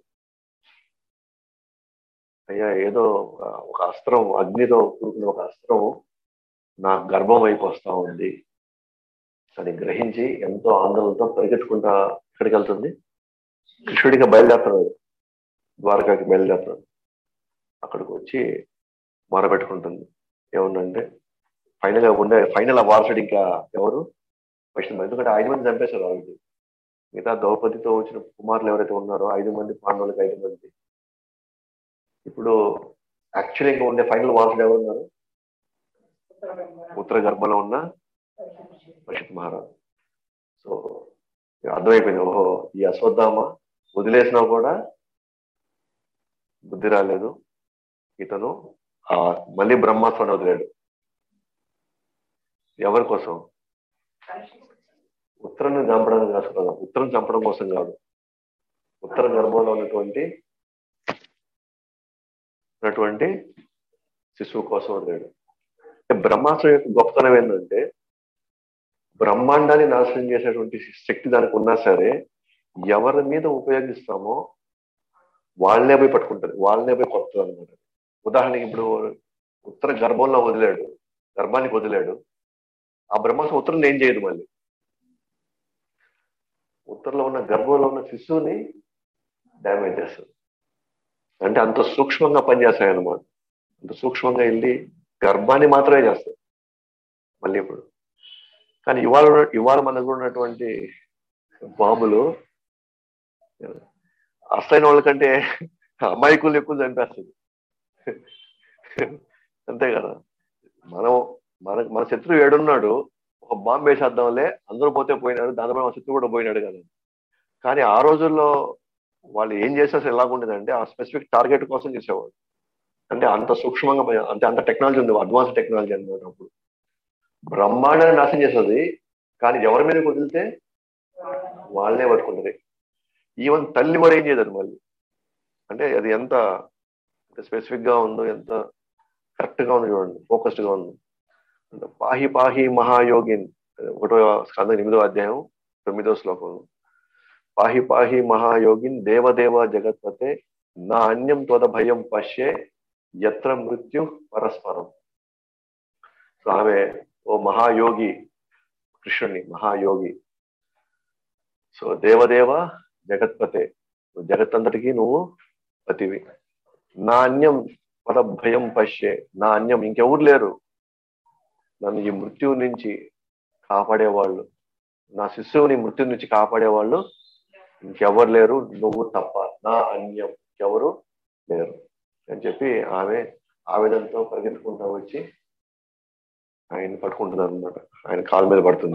అయ్యా ఏదో ఒక అస్త్రం అగ్నితో కూడుకున్న ఒక అస్త్రం నా గర్భం వైపు వస్తా ఉంది అది గ్రహించి ఎంతో ఆందోళనతో పరిగెత్తుకుంటా ఎక్కడికి వెళ్తుంది కృష్ణుడిగా బయలుదేరుతున్నాడు ద్వారకాకి బయలుదేరుతున్నాడు అక్కడికి వచ్చి మొరపెట్టుకుంటుంది ఏముందంటే ఫైనల్ గా ఉండే ఫైనల్ ఆ వారసుడు ఇంకా ఎవరు వైష్ణవ ఎందుకంటే ఐదు మంది చంపేశారు ఆల్రెడీ మిగతా ద్రౌపదితో వచ్చిన కుమారులు ఎవరైతే ఉన్నారో ఐదు మంది పాండవులకి ఐదు మంది ఇప్పుడు యాక్చువల్లీ ఇంకా ఉండే ఫైనల్ వారసుడు ఎవరున్నారు ఉత్తర గర్భంలో ఉన్న పరీక్షిత్ మహారాజు సో అర్థమైపోయింది ఓహో ఈ అశ్వత్థామ వదిలేసినా కూడా బుద్ధి రాలేదు ఇతను ఆ మళ్ళీ బ్రహ్మాస్త్రాన్ని వదిలాడు ఎవరి కోసం ఉత్తరం చంపడం కాదు ఉత్తరం చంపడం కోసం కాదు ఉత్తర గర్భంలో ఉన్నటువంటి ఉన్నటువంటి శిశువు కోసం వదిలాడు బ్రహ్మాస్త్రం యొక్క గొప్పతనం ఏంటంటే బ్రహ్మాండాన్ని నాశనం చేసేటువంటి శక్తి దానికి ఉన్నా సరే ఎవరి మీద ఉపయోగిస్తామో వాళ్ళనే పోయి పట్టుకుంటారు వాళ్ళనే పోయి కొడుతుంది అనమాట ఉదాహరణకి ఇప్పుడు ఉత్తర గర్భంలో వదిలాడు గర్భానికి వదిలాడు ఆ బ్రహ్మాస్త్రం ఉత్తరం ఏం చేయదు మళ్ళీ ఉత్తరంలో ఉన్న గర్భంలో ఉన్న శిశువుని డ్యామేజ్ చేస్తుంది అంటే అంత సూక్ష్మంగా పనిచేస్తాయి అన్నమాట అంత సూక్ష్మంగా వెళ్ళి గర్భాన్ని మాత్రమే చేస్తాయి మళ్ళీ ఇప్పుడు కానీ ఇవాళ ఇవాళ మనకు ఉన్నటువంటి బాంబులు అసలైన వాళ్ళకంటే అమాయకులు ఎక్కువ చంపేస్తుంది అంతే కదా మనం మన మన శత్రువు ఏడున్నాడు ఒక బాంబు వేసేద్దాంలే అందరూ పోతే పోయినాడు దానిలో మన శత్రువు కూడా పోయినాడు కదా కానీ ఆ రోజుల్లో వాళ్ళు ఏం చేసేసి ఎలాగుండేదంటే ఆ స్పెసిఫిక్ టార్గెట్ కోసం చేసేవాడు అంటే అంత సూక్ష్మంగా అంటే అంత టెక్నాలజీ ఉంది అడ్వాన్స్ టెక్నాలజీ అనమాట అప్పుడు బ్రహ్మాండాన్ని నాశనం చేస్తుంది కానీ ఎవరి మీద వదిలితే వాళ్ళనే పట్టుకుంటుంది ఈవెన్ తల్లి కూడా ఏం చేయదు మళ్ళీ అంటే అది ఎంత స్పెసిఫిక్ గా ఉందో ఎంత కరెక్ట్ గా ఉంది చూడండి ఫోకస్డ్ గా ఉంది పాహి పాహి మహాయోగిన్ ఒకటో స్కంద ఎనిమిదో అధ్యాయం తొమ్మిదో శ్లోకం పాహి పాహి మహాయోగిన్ దేవదేవ జగత్పతే నా అన్యం తోద భయం పశ్యే ఎత్ర మృత్యు పరస్పరం సో ఆమె ఓ మహాయోగి కృష్ణుని మహాయోగి సో దేవదేవ జగత్పతే జగత్తంతటికి నువ్వు పతివి నా అన్యం పద భయం పశ్యే నా అన్యం ఇంకెవరు లేరు నన్ను ఈ మృత్యువు నుంచి కాపాడేవాళ్ళు నా శిశువుని మృత్యు నుంచి కాపాడేవాళ్ళు ఇంకెవరు లేరు నువ్వు తప్ప నా అన్యం ఎవరు లేరు అని చెప్పి ఆమె ఆవేదనతో పరిగెత్తుకుంటా వచ్చి ఆయన పట్టుకుంటుంది అనమాట ఆయన కాళ్ళ మీద పడుతుంది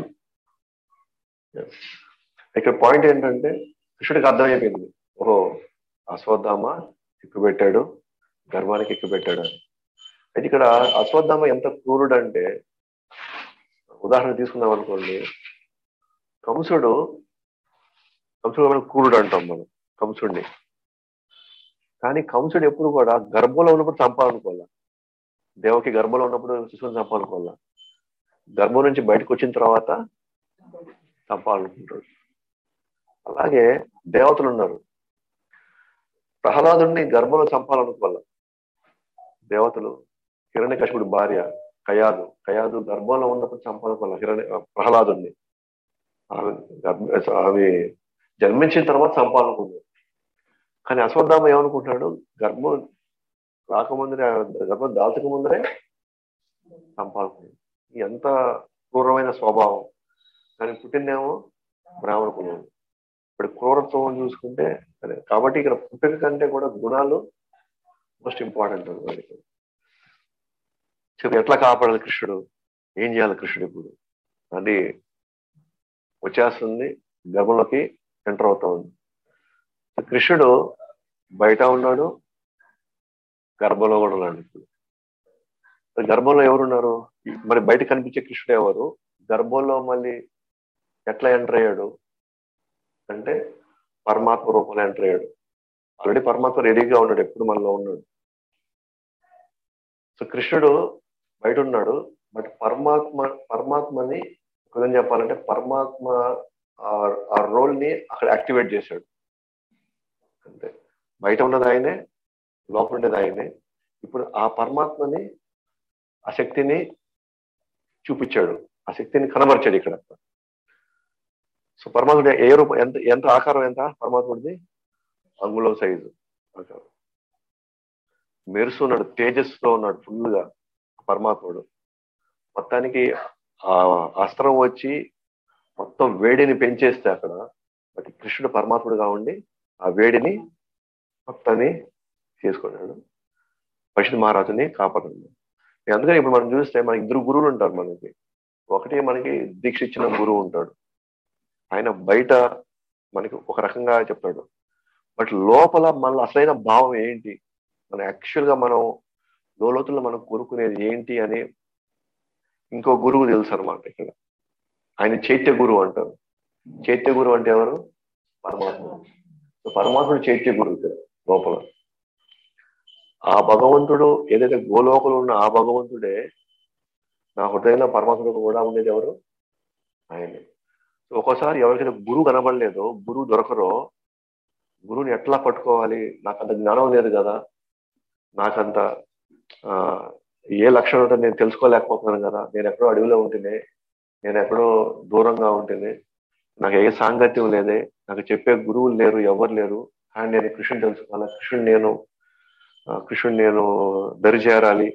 ఇక్కడ పాయింట్ ఏంటంటే కృష్ణుడికి అర్థమైపోయింది ఓహో అశ్వత్థామ ఎక్కుపెట్టాడు గర్భానికి ఎక్కుపెట్టాడు అని అయితే ఇక్కడ అశ్వత్థామ ఎంత క్రూరుడు అంటే ఉదాహరణ తీసుకుందాం అనుకోండి కంసుడు కంసుడు మనం క్రూరుడు అంటాం మనం కంసుడిని కానీ కంసుడు ఎప్పుడు కూడా గర్భంలో ఉన్నప్పుడు చంపాలనుకోవాలా దేవకి గర్భంలో ఉన్నప్పుడు శిశువుని చంపాలనుకోవాలా గర్భం నుంచి బయటకు వచ్చిన తర్వాత చంపాలనుకుంటాడు అలాగే దేవతలు ఉన్నారు ప్రహ్లాదుడిని గర్భంలో చంపాలనుకోవాల దేవతలు హిరణ్య కశిపుడి భార్య కయాదు కయాదు గర్భంలో ఉన్నప్పుడు చంపాలనుకోవాల హిరణ్య ప్రహ్లాదుడిని ఆమె గర్భ ఆమె జన్మించిన తర్వాత చంపాలనుకుంది కానీ అశ్వత్థామ ఏమనుకుంటున్నాడు గర్భం రాకముందరే గర్భం దాల్చక ముందరే చంపాలనుకున్నాడు ఎంత క్రూరమైన స్వభావం కానీ పుట్టిందేమో బ్రాహ్మణ కులం ఇప్పుడు క్రూరత్వం చూసుకుంటే అదే కాబట్టి ఇక్కడ పుట్టిన కంటే కూడా గుణాలు మోస్ట్ ఇంపార్టెంట్ వాడికి చెప్పి ఎట్లా కాపాడాలి కృష్ణుడు ఏం చేయాలి కృష్ణుడు ఇప్పుడు అది వచ్చేస్తుంది గర్భంలోకి ఎంటర్ అవుతా ఉంది కృష్ణుడు బయట ఉన్నాడు గర్భంలో కూడా ఉన్నాడు ఇప్పుడు గర్భంలో ఎవరున్నారు మరి బయట కనిపించే కృష్ణుడు ఎవరు గర్భంలో మళ్ళీ ఎట్లా ఎంటర్ అయ్యాడు అంటే పరమాత్మ రూపంలో ఎంటర్ అయ్యాడు ఆల్రెడీ పరమాత్మ రెడీగా ఉన్నాడు ఎప్పుడు మనలో ఉన్నాడు సో కృష్ణుడు బయట ఉన్నాడు బట్ పరమాత్మ పరమాత్మని ఒక విధంగా చెప్పాలంటే పరమాత్మ ఆ రోల్ ని అక్కడ యాక్టివేట్ చేశాడు అంతే బయట ఉన్నది ఆయనే లోపల ఉండేది ఆయనే ఇప్పుడు ఆ పరమాత్మని ఆ శక్తిని చూపించాడు ఆ శక్తిని కనబరిచాడు ఇక్కడ సో పరమాత్ముడు ఏ రూపం ఎంత ఎంత ఆకారం ఎంత పరమాత్ముడిది అంగుళం సైజు ఆకారం మెరుస్తున్నాడు తేజస్సులో ఉన్నాడు ఫుల్ గా పరమాత్ముడు మొత్తానికి ఆ అస్త్రం వచ్చి మొత్తం వేడిని పెంచేస్తే అక్కడ బట్ కృష్ణుడు పరమాత్ముడుగా ఉండి ఆ వేడిని మొత్తాన్ని తీసుకున్నాడు పశుధ మహారాజుని కాపాడు అందుకని ఇప్పుడు మనం చూస్తే మన ఇద్దరు గురువులు ఉంటారు మనకి ఒకటి మనకి దీక్ష ఇచ్చిన గురువు ఉంటాడు ఆయన బయట మనకి ఒక రకంగా చెప్తాడు బట్ లోపల మన అసలైన భావం ఏంటి మన యాక్చువల్ గా మనం లోతుల్లో మనం కోరుకునేది ఏంటి అని ఇంకో గురువు తెలుసు అనమాట ఇక్కడ ఆయన చైత్య గురువు అంటారు చైత్య గురువు అంటే ఎవరు పరమాత్మ సో పరమాత్ముడు చైత్య గురువు ఇక్కడ లోపల ఆ భగవంతుడు ఏదైతే గోలోకలు ఉన్న ఆ భగవంతుడే నా హృదయంలో పరమాత్ముడు కూడా ఉండేది ఎవరు ఆయనే సో ఒక్కోసారి ఎవరికైతే గురువు కనబడలేదో గురువు దొరకరో గురువుని ఎట్లా పట్టుకోవాలి నాకు అంత జ్ఞానం లేదు కదా నాకంత ఆ, ఏ లక్షణం ఉంటుందో నేను తెలుసుకోలేకపోతున్నాను కదా నేను ఎక్కడో అడవిలో ఉంటేనే నేను ఎక్కడో దూరంగా ఉంటేనే నాకు ఏ సాంగత్యం లేదే నాకు చెప్పే గురువులు లేరు ఎవరు లేరు కానీ నేను కృష్ణుని తెలుసుకోవాలి కృష్ణుని నేను ఆ, కృష్ణుని నేను దరి చేరాలి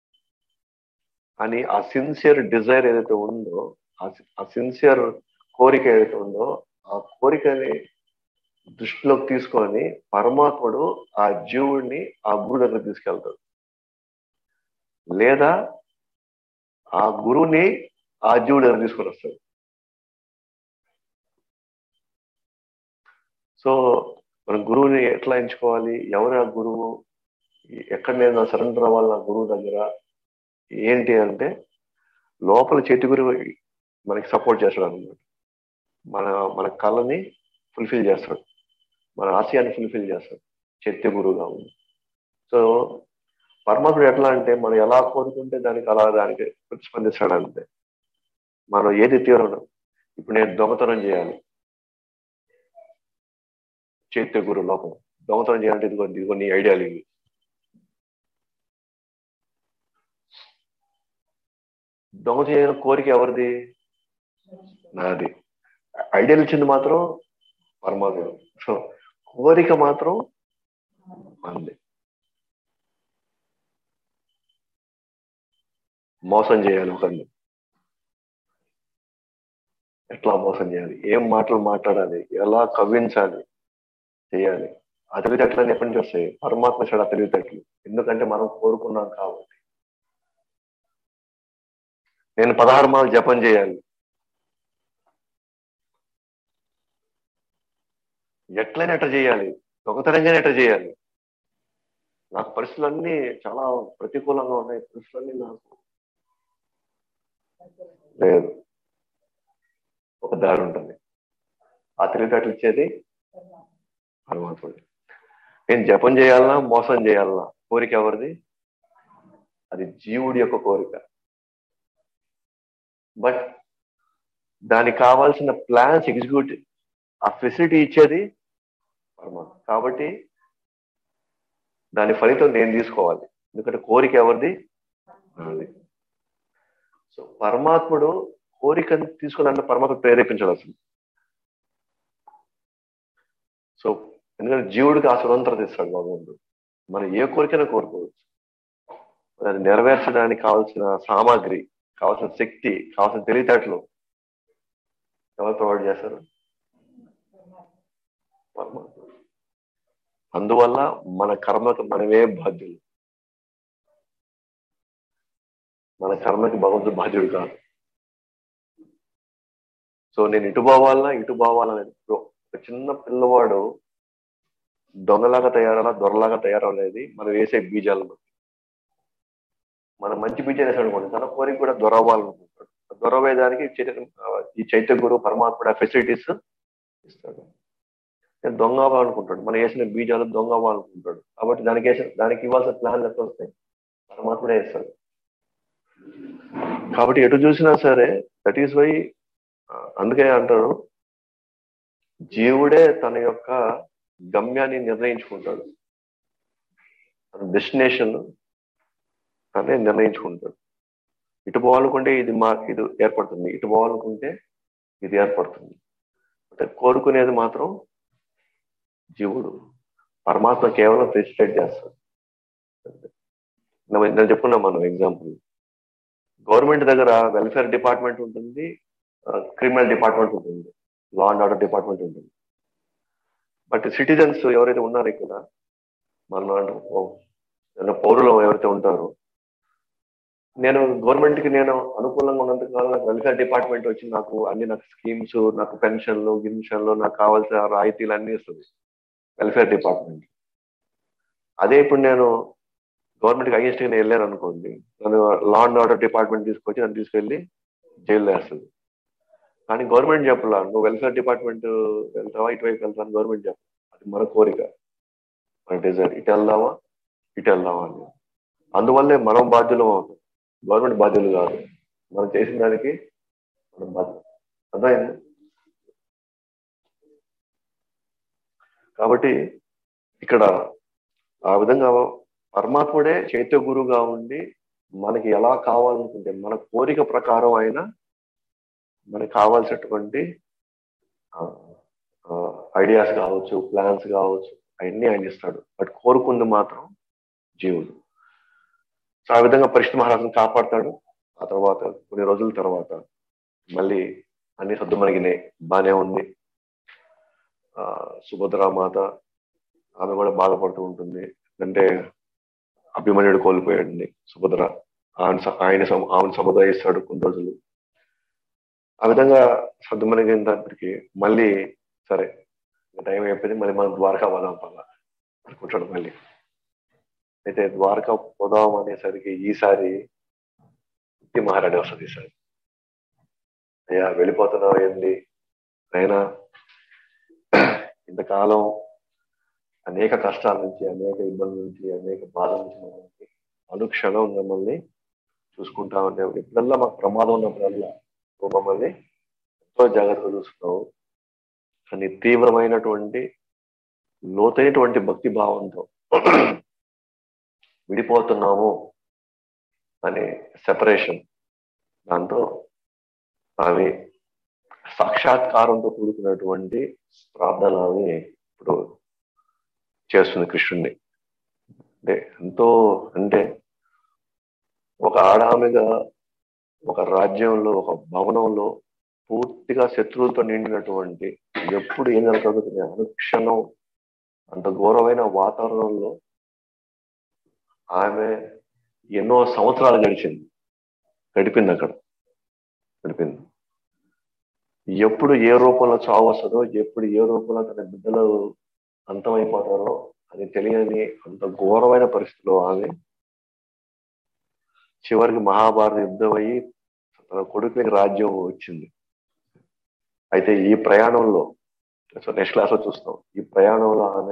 అని ఆ సిన్సియర్ డిజైర్ ఏదైతే ఉందో ఆ సిన్సియర్ కోరిక ఏదైతే ఉందో ఆ కోరికని దృష్టిలోకి తీసుకొని పరమాత్ముడు ఆ జీవుడిని ఆ గురువు దగ్గర తీసుకెళ్తాడు లేదా ఆ గురువుని ఆ జీవుడి దగ్గర తీసుకొని వస్తాడు సో మనం గురువుని ఎట్లా ఎంచుకోవాలి ఎవరు ఆ గురువు ఎక్కడ నేను సరెండర్ అవ్వాలి నా గురువు దగ్గర ఏంటి అంటే లోపల చేతి గురువు మనకి సపోర్ట్ చేస్తాడు అనమాట మన మన కళని ఫుల్ఫిల్ చేస్తాడు మన ఆశయాన్ని ఫుల్ఫిల్ చేస్తాడు చైత్య గురువుగా ఉంది సో పరమాత్ముడు ఎట్లా అంటే మనం ఎలా కోరుకుంటే దానికి అలా దానికి ప్రతిస్పందిస్తాడు అంతే మనం ఏది తీవ్రం ఇప్పుడు నేను దొంగతనం చేయాలి చైత్య గురు లోపం దొంగతనం చేయాలంటే ఇదిగో ఇదిగో నీ ఐడియాలు ఇవి దొంగ చేయని కోరిక ఎవరిది నాది ఐడియల్ ఇచ్చింది మాత్రం పరమాత్ముడు సో కోరిక మాత్రం మనది మోసం చేయాలి ఒకరిని ఎట్లా మోసం చేయాలి ఏం మాటలు మాట్లాడాలి ఎలా కవ్వించాలి చేయాలి ఆ తెలివితేటలు ఎప్పటి నుంచి వస్తాయి పరమాత్మ చెడ తెలివితేటలు ఎందుకంటే మనం కోరుకున్నాం కాబట్టి నేను పదహారు మాలు జపం చేయాలి ఎట్లయినా ఎట్లా చేయాలి దొంగతనంగానే ఎట్లా చేయాలి నాకు పరిస్థితులన్నీ చాలా ప్రతికూలంగా ఉన్నాయి పరిస్థితులన్నీ నాకు లేదు ఒక దారి ఉంటుంది ఆ తెలివితేటలు ఇచ్చేది పరమాత్ముడు నేను జపం చేయాలన్నా మోసం చేయాలన్నా కోరిక ఎవరిది అది జీవుడి యొక్క కోరిక బట్ దానికి కావాల్సిన ప్లాన్స్ ఎగ్జిక్యూట్ ఆ ఫెసిలిటీ ఇచ్చేది పరమాత్మ కాబట్టి దాని ఫలితం నేను తీసుకోవాలి ఎందుకంటే కోరిక ఎవరిది నాది సో పరమాత్ముడు కోరికను తీసుకున్న పరమాత్మ ప్రేరేపించాడు అసలు సో ఎందుకంటే జీవుడికి ఆ స్వతంత్రత ఇస్తాడు భగవంతుడు మనం ఏ కోరికైనా కోరుకోవచ్చు దాన్ని నెరవేర్చడానికి కావాల్సిన సామాగ్రి కావాల్సిన శక్తి కావాల్సిన తెలివితేటలు ఎవరు ప్రొవైడ్ చేస్తారు పరమాత్మ అందువల్ల మన కర్మకు మనమే బాధ్యులు మన కర్మకి భగవంతుడు బాధ్యుడు కాదు సో నేను ఇటు పోవాలన్నా ఇటు పోవాలనేది ఒక చిన్న పిల్లవాడు దొంగలాగా తయారలా దొరలాగా తయారవలేదు మనం వేసే బీజాలను బట్టి మనం మంచి బీజాలు వేసాడు అనుకోండి తన కోరిక కూడా దొరవ్వాలనుకుంటాడు దొరవేదానికి ఈ చైత్య గురువు పరమాత్ముడు ఆ ఫెసిలిటీస్ ఇస్తాడు నేను దొంగ అవ్వాలనుకుంటాడు మనం వేసిన బీజాలు దొంగ అవ్వాలనుకుంటాడు కాబట్టి దానికి వేసిన దానికి ఇవ్వాల్సిన ప్లాన్లు ఎట్లా వస్తాయి పరమాత్ముడే ఇస్తాడు కాబట్టి ఎటు చూసినా సరే దట్ ఈస్ వై అందుకే అంటారు జీవుడే తన యొక్క గమ్యాన్ని నిర్ణయించుకుంటాడు తన డెస్టినేషన్ తనే నిర్ణయించుకుంటాడు ఇటు పోవాలనుకుంటే ఇది మా ఇది ఏర్పడుతుంది ఇటు పోవాలనుకుంటే ఇది ఏర్పడుతుంది అంటే కోరుకునేది మాత్రం జీవుడు పరమాత్మ కేవలం ఫెసిలిటేట్ చేస్తాడు నేను చెప్పుకున్నాం మనం ఎగ్జాంపుల్ గవర్నమెంట్ దగ్గర వెల్ఫేర్ డిపార్ట్మెంట్ ఉంటుంది క్రిమినల్ డిపార్ట్మెంట్ ఉంటుంది లా అండ్ ఆర్డర్ డిపార్ట్మెంట్ ఉంటుంది బట్ సిటిజన్స్ ఎవరైతే ఉన్నారో ఇక్కడ మన పౌరులు ఎవరైతే ఉంటారో నేను గవర్నమెంట్ కి నేను అనుకూలంగా ఉన్నంత కాలం నాకు వెల్ఫేర్ డిపార్ట్మెంట్ వచ్చి నాకు అన్ని నాకు స్కీమ్స్ నాకు పెన్షన్లు గిన్షన్లు నాకు కావాల్సిన రాయితీలు అన్ని ఇస్తుంది వెల్ఫేర్ డిపార్ట్మెంట్ అదే ఇప్పుడు నేను గవర్నమెంట్కి అగేన్స్ట్ నేను వెళ్ళాను అనుకోండి నన్ను లా అండ్ ఆర్డర్ డిపార్ట్మెంట్ తీసుకొచ్చి నన్ను తీసుకెళ్ళి జైల్లో వేస్తుంది కానీ గవర్నమెంట్ చెప్పలా నువ్వు వెల్ఫేర్ డిపార్ట్మెంట్ వెళ్తావా ఇటువైపు వెళ్తావా గవర్నమెంట్ చెప్ప అది మన కోరిక మన డిజైర్ ఇటు వెళ్దామా ఇటు వెళ్దామా అని అందువల్లే మనం బాధ్యులం అవుతాం గవర్నమెంట్ బాధ్యులు కాదు మనం చేసిన దానికి మనం బాధ్యులు అర్థమైంది కాబట్టి ఇక్కడ ఆ విధంగా పరమాత్ముడే చైత్య గురువుగా ఉండి మనకి ఎలా కావాలనుకుంటే మన కోరిక ప్రకారం అయినా మనకి కావాల్సినటువంటి ఐడియాస్ కావచ్చు ప్లాన్స్ కావచ్చు అవన్నీ ఆయన ఇస్తాడు బట్ కోరుకుంది మాత్రం జీవుడు సో ఆ విధంగా పరిశుద్ధ మహారాజును కాపాడతాడు ఆ తర్వాత కొన్ని రోజుల తర్వాత మళ్ళీ అన్ని సర్దు మనగినాయి బాగానే ఉంది ఆ సుభద్రామాత ఆమె కూడా బాధపడుతూ ఉంటుంది అంటే అభిమన్యుడు కోల్పోయాడండి సుభద్ర ఆయన ఆయన ఆమెను సముదాయిస్తాడు కొన్ని రోజులు ఆ విధంగా సర్దుమణిగిన దానికి మళ్ళీ సరే టైం అయిపోయింది మళ్ళీ మనం ద్వారకా పోదాం పల్ల అనుకుంటాడు మళ్ళీ అయితే ద్వారకా పోదాం అనేసరికి ఈసారి ఉత్తి మహారాణి వస్తుంది ఈసారి అయ్యా వెళ్ళిపోతున్నావు ఏంది అయినా ఇంతకాలం అనేక కష్టాల నుంచి అనేక ఇబ్బందుల నుంచి అనేక బాధల నుంచి మమ్మల్ని అనుక్షణం మమ్మల్ని చూసుకుంటా ఉండేవి ఎప్పుడల్లా మాకు ప్రమాదం ఉన్నప్పుడల్లా నువ్వు మమ్మల్ని ఎంతో జాగ్రత్తగా చూస్తున్నావు కానీ తీవ్రమైనటువంటి లోతైనటువంటి భక్తి భావంతో విడిపోతున్నాము అనే సెపరేషన్ దాంతో అవి సాక్షాత్కారంతో కూడుకున్నటువంటి ప్రార్థన అని ఇప్పుడు చేస్తుంది కృష్ణుణ్ణి అంటే ఎంతో అంటే ఒక ఆడామిగా ఒక రాజ్యంలో ఒక భవనంలో పూర్తిగా శత్రువులతో నిండినటువంటి ఎప్పుడు ఏం జరుగుతుంది అనుక్షణం అంత ఘోరమైన వాతావరణంలో ఆమె ఎన్నో సంవత్సరాలు గడిచింది గడిపింది అక్కడ గడిపింది ఎప్పుడు ఏ రూపంలో చావు వస్తుందో ఎప్పుడు ఏ రూపంలో తన బిడ్డలు అంతమైపోతారో అది తెలియని అంత ఘోరమైన పరిస్థితిలో ఆమె చివరికి మహాభారత యుద్ధం అయ్యి తన కొడుకునికి రాజ్యం వచ్చింది అయితే ఈ ప్రయాణంలో సో నెక్స్ట్ క్లాస్ లో చూస్తాం ఈ ప్రయాణంలో ఆమె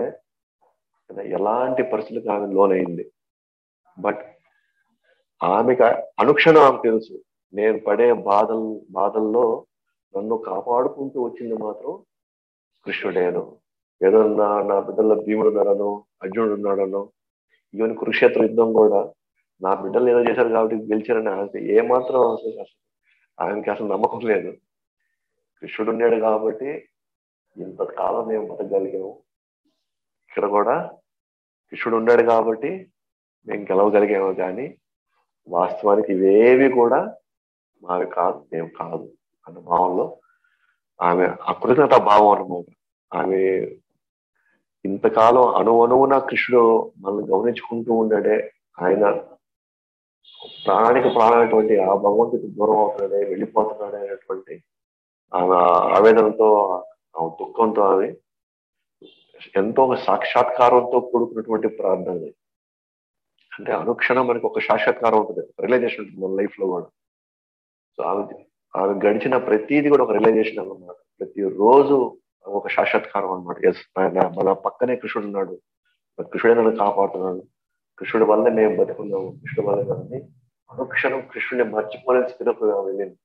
ఎలాంటి పరిస్థితులకు ఆమె లోనైంది బట్ ఆమెకు అనుక్షణం ఆమె తెలుసు నేను పడే బాధలు బాధల్లో నన్ను కాపాడుకుంటూ వచ్చింది మాత్రం కృష్ణుడేను ఏదో నా నా బిడ్డల్లో భీముడు ఉన్నాడనో అర్జునుడు ఉన్నాడనో ఈవెన్ కురుక్షేత్ర యుద్ధం కూడా నా బిడ్డలు ఏదో చేశారు కాబట్టి గెలిచారని ఆమెకి ఏమాత్రం అసలు ఆమెకి అసలు నమ్మకం లేదు కృష్ణుడు ఉన్నాడు కాబట్టి ఇంతకాలం మేము బతకగలిగాము ఇక్కడ కూడా కృష్ణుడు ఉన్నాడు కాబట్టి మేము గెలవగలిగాము కానీ వాస్తవానికి ఇవేవి కూడా మావి కాదు మేము కాదు అన్న భావంలో ఆమె అకృతజ్ఞత భావం అనమాట ఆమె ఇంతకాలం అణువణువున కృష్ణుడు మనల్ని గమనించుకుంటూ ఉన్నాడే ఆయన ప్రాణానికి ప్రాణమైనటువంటి ఆ భగవంతుడికి దూరం అవుతున్నాడే వెళ్ళిపోతున్నాడే అనేటువంటి ఆమె ఆవేదనతో ఆమె దుఃఖంతో ఆమె ఎంతో సాక్షాత్కారంతో కూడుకున్నటువంటి ప్రార్థన అంటే అనుక్షణం మనకి ఒక సాక్షాత్కారం ఉంటుంది రియలైజేషన్ ఉంటుంది మన లైఫ్ లో కూడా సో ఆమె ఆమె గడిచిన ప్రతిదీ కూడా ఒక రియలైజేషన్ అనమాట ప్రతి రోజు ఒక సాక్షాత్కారం అనమాట ఎస్ మన పక్కనే కృష్ణుడు ఉన్నాడు కృష్ణుడే నన్ను కాపాడుతున్నాడు కృష్ణుడి వల్లే మేము బతుకున్నాము కృష్ణుడి వల్ల కానీ అనుక్షణం కృష్ణుడిని మర్చిపోలేని స్థితిలోకి వెళ్ళింది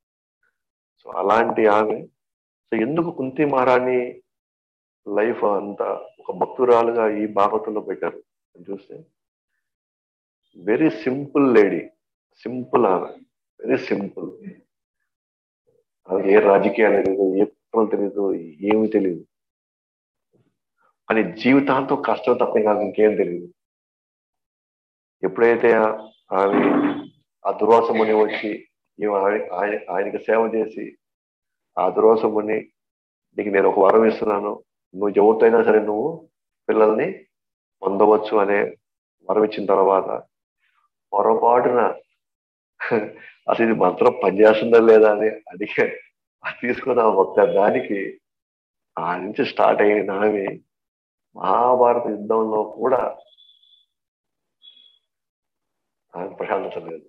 సో అలాంటి ఆమె సో ఎందుకు కుంతి మహారాణి లైఫ్ అంతా ఒక భక్తురాలుగా ఈ భాగవతంలో పెట్టారు చూస్తే వెరీ సింపుల్ లేడీ సింపుల్ ఆమె వెరీ సింపుల్ ఆమెకి ఏ రాజకీయాలు తెలియదు ఏ కుట్రలు తెలియదు ఏమి తెలియదు అని జీవితాంతం కష్టం తప్ప ఇంకా ఇంకేం తెలియదు ఎప్పుడైతే ఆమె ఆ దుర్వాసముని వచ్చి ఆయన ఆయనకి సేవ చేసి ఆ దుర్వాసముని నీకు నేను ఒక వరం ఇస్తున్నాను నువ్వు ఎవరితో అయినా సరే నువ్వు పిల్లల్ని పొందవచ్చు అనే వరం ఇచ్చిన తర్వాత పొరపాటున అసలు ఇది మంత్రం పనిచేస్తుందా లేదా అని అడిగే అది తీసుకున్న ఒక్క దానికి ఆ నుంచి స్టార్ట్ అయిన ఆమె మహాభారత యుద్ధంలో కూడా ఆమె ప్రశాంతత లేదు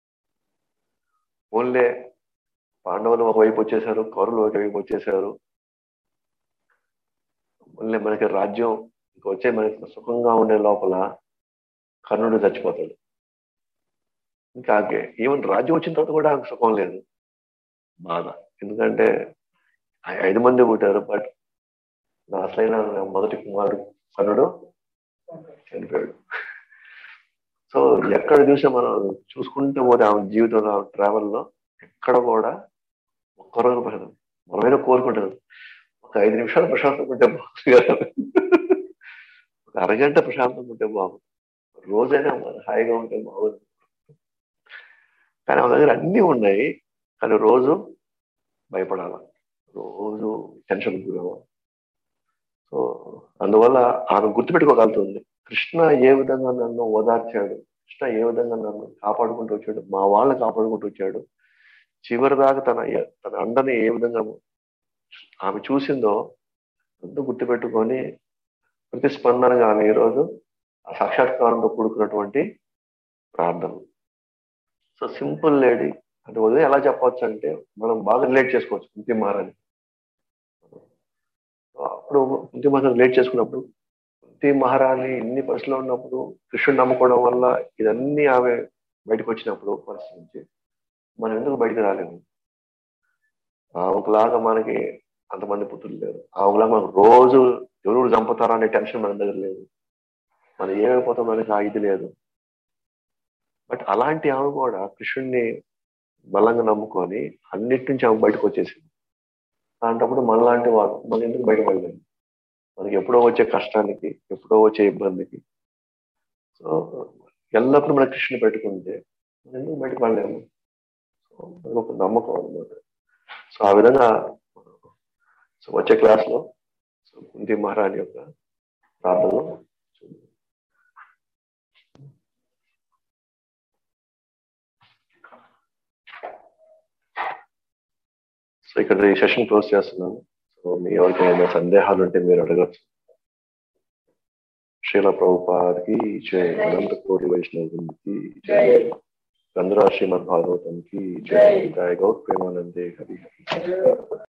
ఓన్లే పాండవులు ఒకవైపు వచ్చేసారు కౌరవులు ఒకవైపు వచ్చేసారు మళ్ళీ మనకి రాజ్యం ఇంక వచ్చే మనకి సుఖంగా ఉండే లోపల కర్ణుడు చచ్చిపోతాడు ఇంకా ఈవెన్ రాజ్యం వచ్చిన తర్వాత కూడా ఆమెకు సుఖం లేదు బాధ ఎందుకంటే ఐ- ఐదు మంది పుట్టారు బట్ నా అసలైన నా మొదటి కుమారుడు కర్ణుడు చనిపోయాడు సో ఎక్కడ చూసినా మనం చూసుకుంటూ పోతే ఆమె జీవితంలో ట్రావెల్లో ఎక్కడ కూడా ఒక్కరోజు ప్రశాంతం మనమైనా కోరుకుంటాం ఒక ఐదు నిమిషాలు ప్రశాంతం ఉంటే బాగుంది కదా ఒక అరగంట ప్రశాంతం ఉంటే బాగుంది రోజైనా మన హాయిగా ఉంటే బాగుంది కానీ ఆమె దగ్గర అన్నీ ఉన్నాయి కానీ రోజు భయపడాల రోజు టెన్షన్ గురవ్వాలి సో అందువల్ల ఆమె గుర్తుపెట్టుకోగలుగుతుంది కృష్ణ ఏ విధంగా నన్ను ఓదార్చాడు కృష్ణ ఏ విధంగా నన్ను కాపాడుకుంటూ వచ్చాడు మా వాళ్ళని కాపాడుకుంటూ వచ్చాడు చివరి దాకా తన తన అండని ఏ విధంగా ఆమె చూసిందో అంతా గుర్తుపెట్టుకొని ప్రతిస్పందనగా ఆమె ఈరోజు ఆ సాక్షాత్కారంతో కూడుకున్నటువంటి ప్రార్థన సో సింపుల్ లేడీ అంటే ఉదయం ఎలా చెప్పవచ్చు అంటే మనం బాగా రిలేట్ చేసుకోవచ్చు కుంతి మహారాణి అప్పుడు కుంతి మహారాణి రిలేట్ చేసుకున్నప్పుడు కుంతి మహారాణి ఇన్ని పరిస్థితుల్లో ఉన్నప్పుడు కృష్ణుడు నమ్ముకోవడం వల్ల ఇదన్నీ ఆమె బయటకు వచ్చినప్పుడు పరిస్థితి నుంచి మనం ఎందుకు బయటకు రాలేము ఆమెకులాగా మనకి అంతమంది పుత్రులు లేరు ఆమెకులాగా మనకు రోజు ఎవరు చంపుతారా అనే టెన్షన్ మన దగ్గర లేదు మనం ఏమైపోతాం మనకి ఆ ఇది లేదు బట్ అలాంటి ఆమె కూడా కృష్ణుడిని బలంగా నమ్ముకొని అన్నిటి నుంచి ఆమె బయటకు వచ్చేసింది అలాంటప్పుడు మనలాంటి వాళ్ళు మనం ఎందుకు బయటకు వెళ్ళలేము మనకి ఎప్పుడో వచ్చే కష్టానికి ఎప్పుడో వచ్చే ఇబ్బందికి సో ఎల్లప్పుడూ మన కృష్ణుని పెట్టుకుంటే మనం ఎందుకు బయటకు వెళ్ళలేము సో మనకు ఒక నమ్మకం అనమాట సో ఆ విధంగా సో వచ్చే క్లాస్లో సో కుంతి మహారాణి యొక్క ప్రార్థనలో చూద్దాం సో ఇక్కడ ఈ సెషన్ క్లోజ్ చేస్తున్నాను సో మీ ఎవరికైనా సందేహాలు ఉంటే మీరు అడగచ్చు శ్రీల ప్రభుపాదికి జై అనంత కోటి వైష్ణవుకి జై గంధరా శ్రీమద్ భాగవతం కి జై జై గౌర్ ప్రేమానందే హరి హరి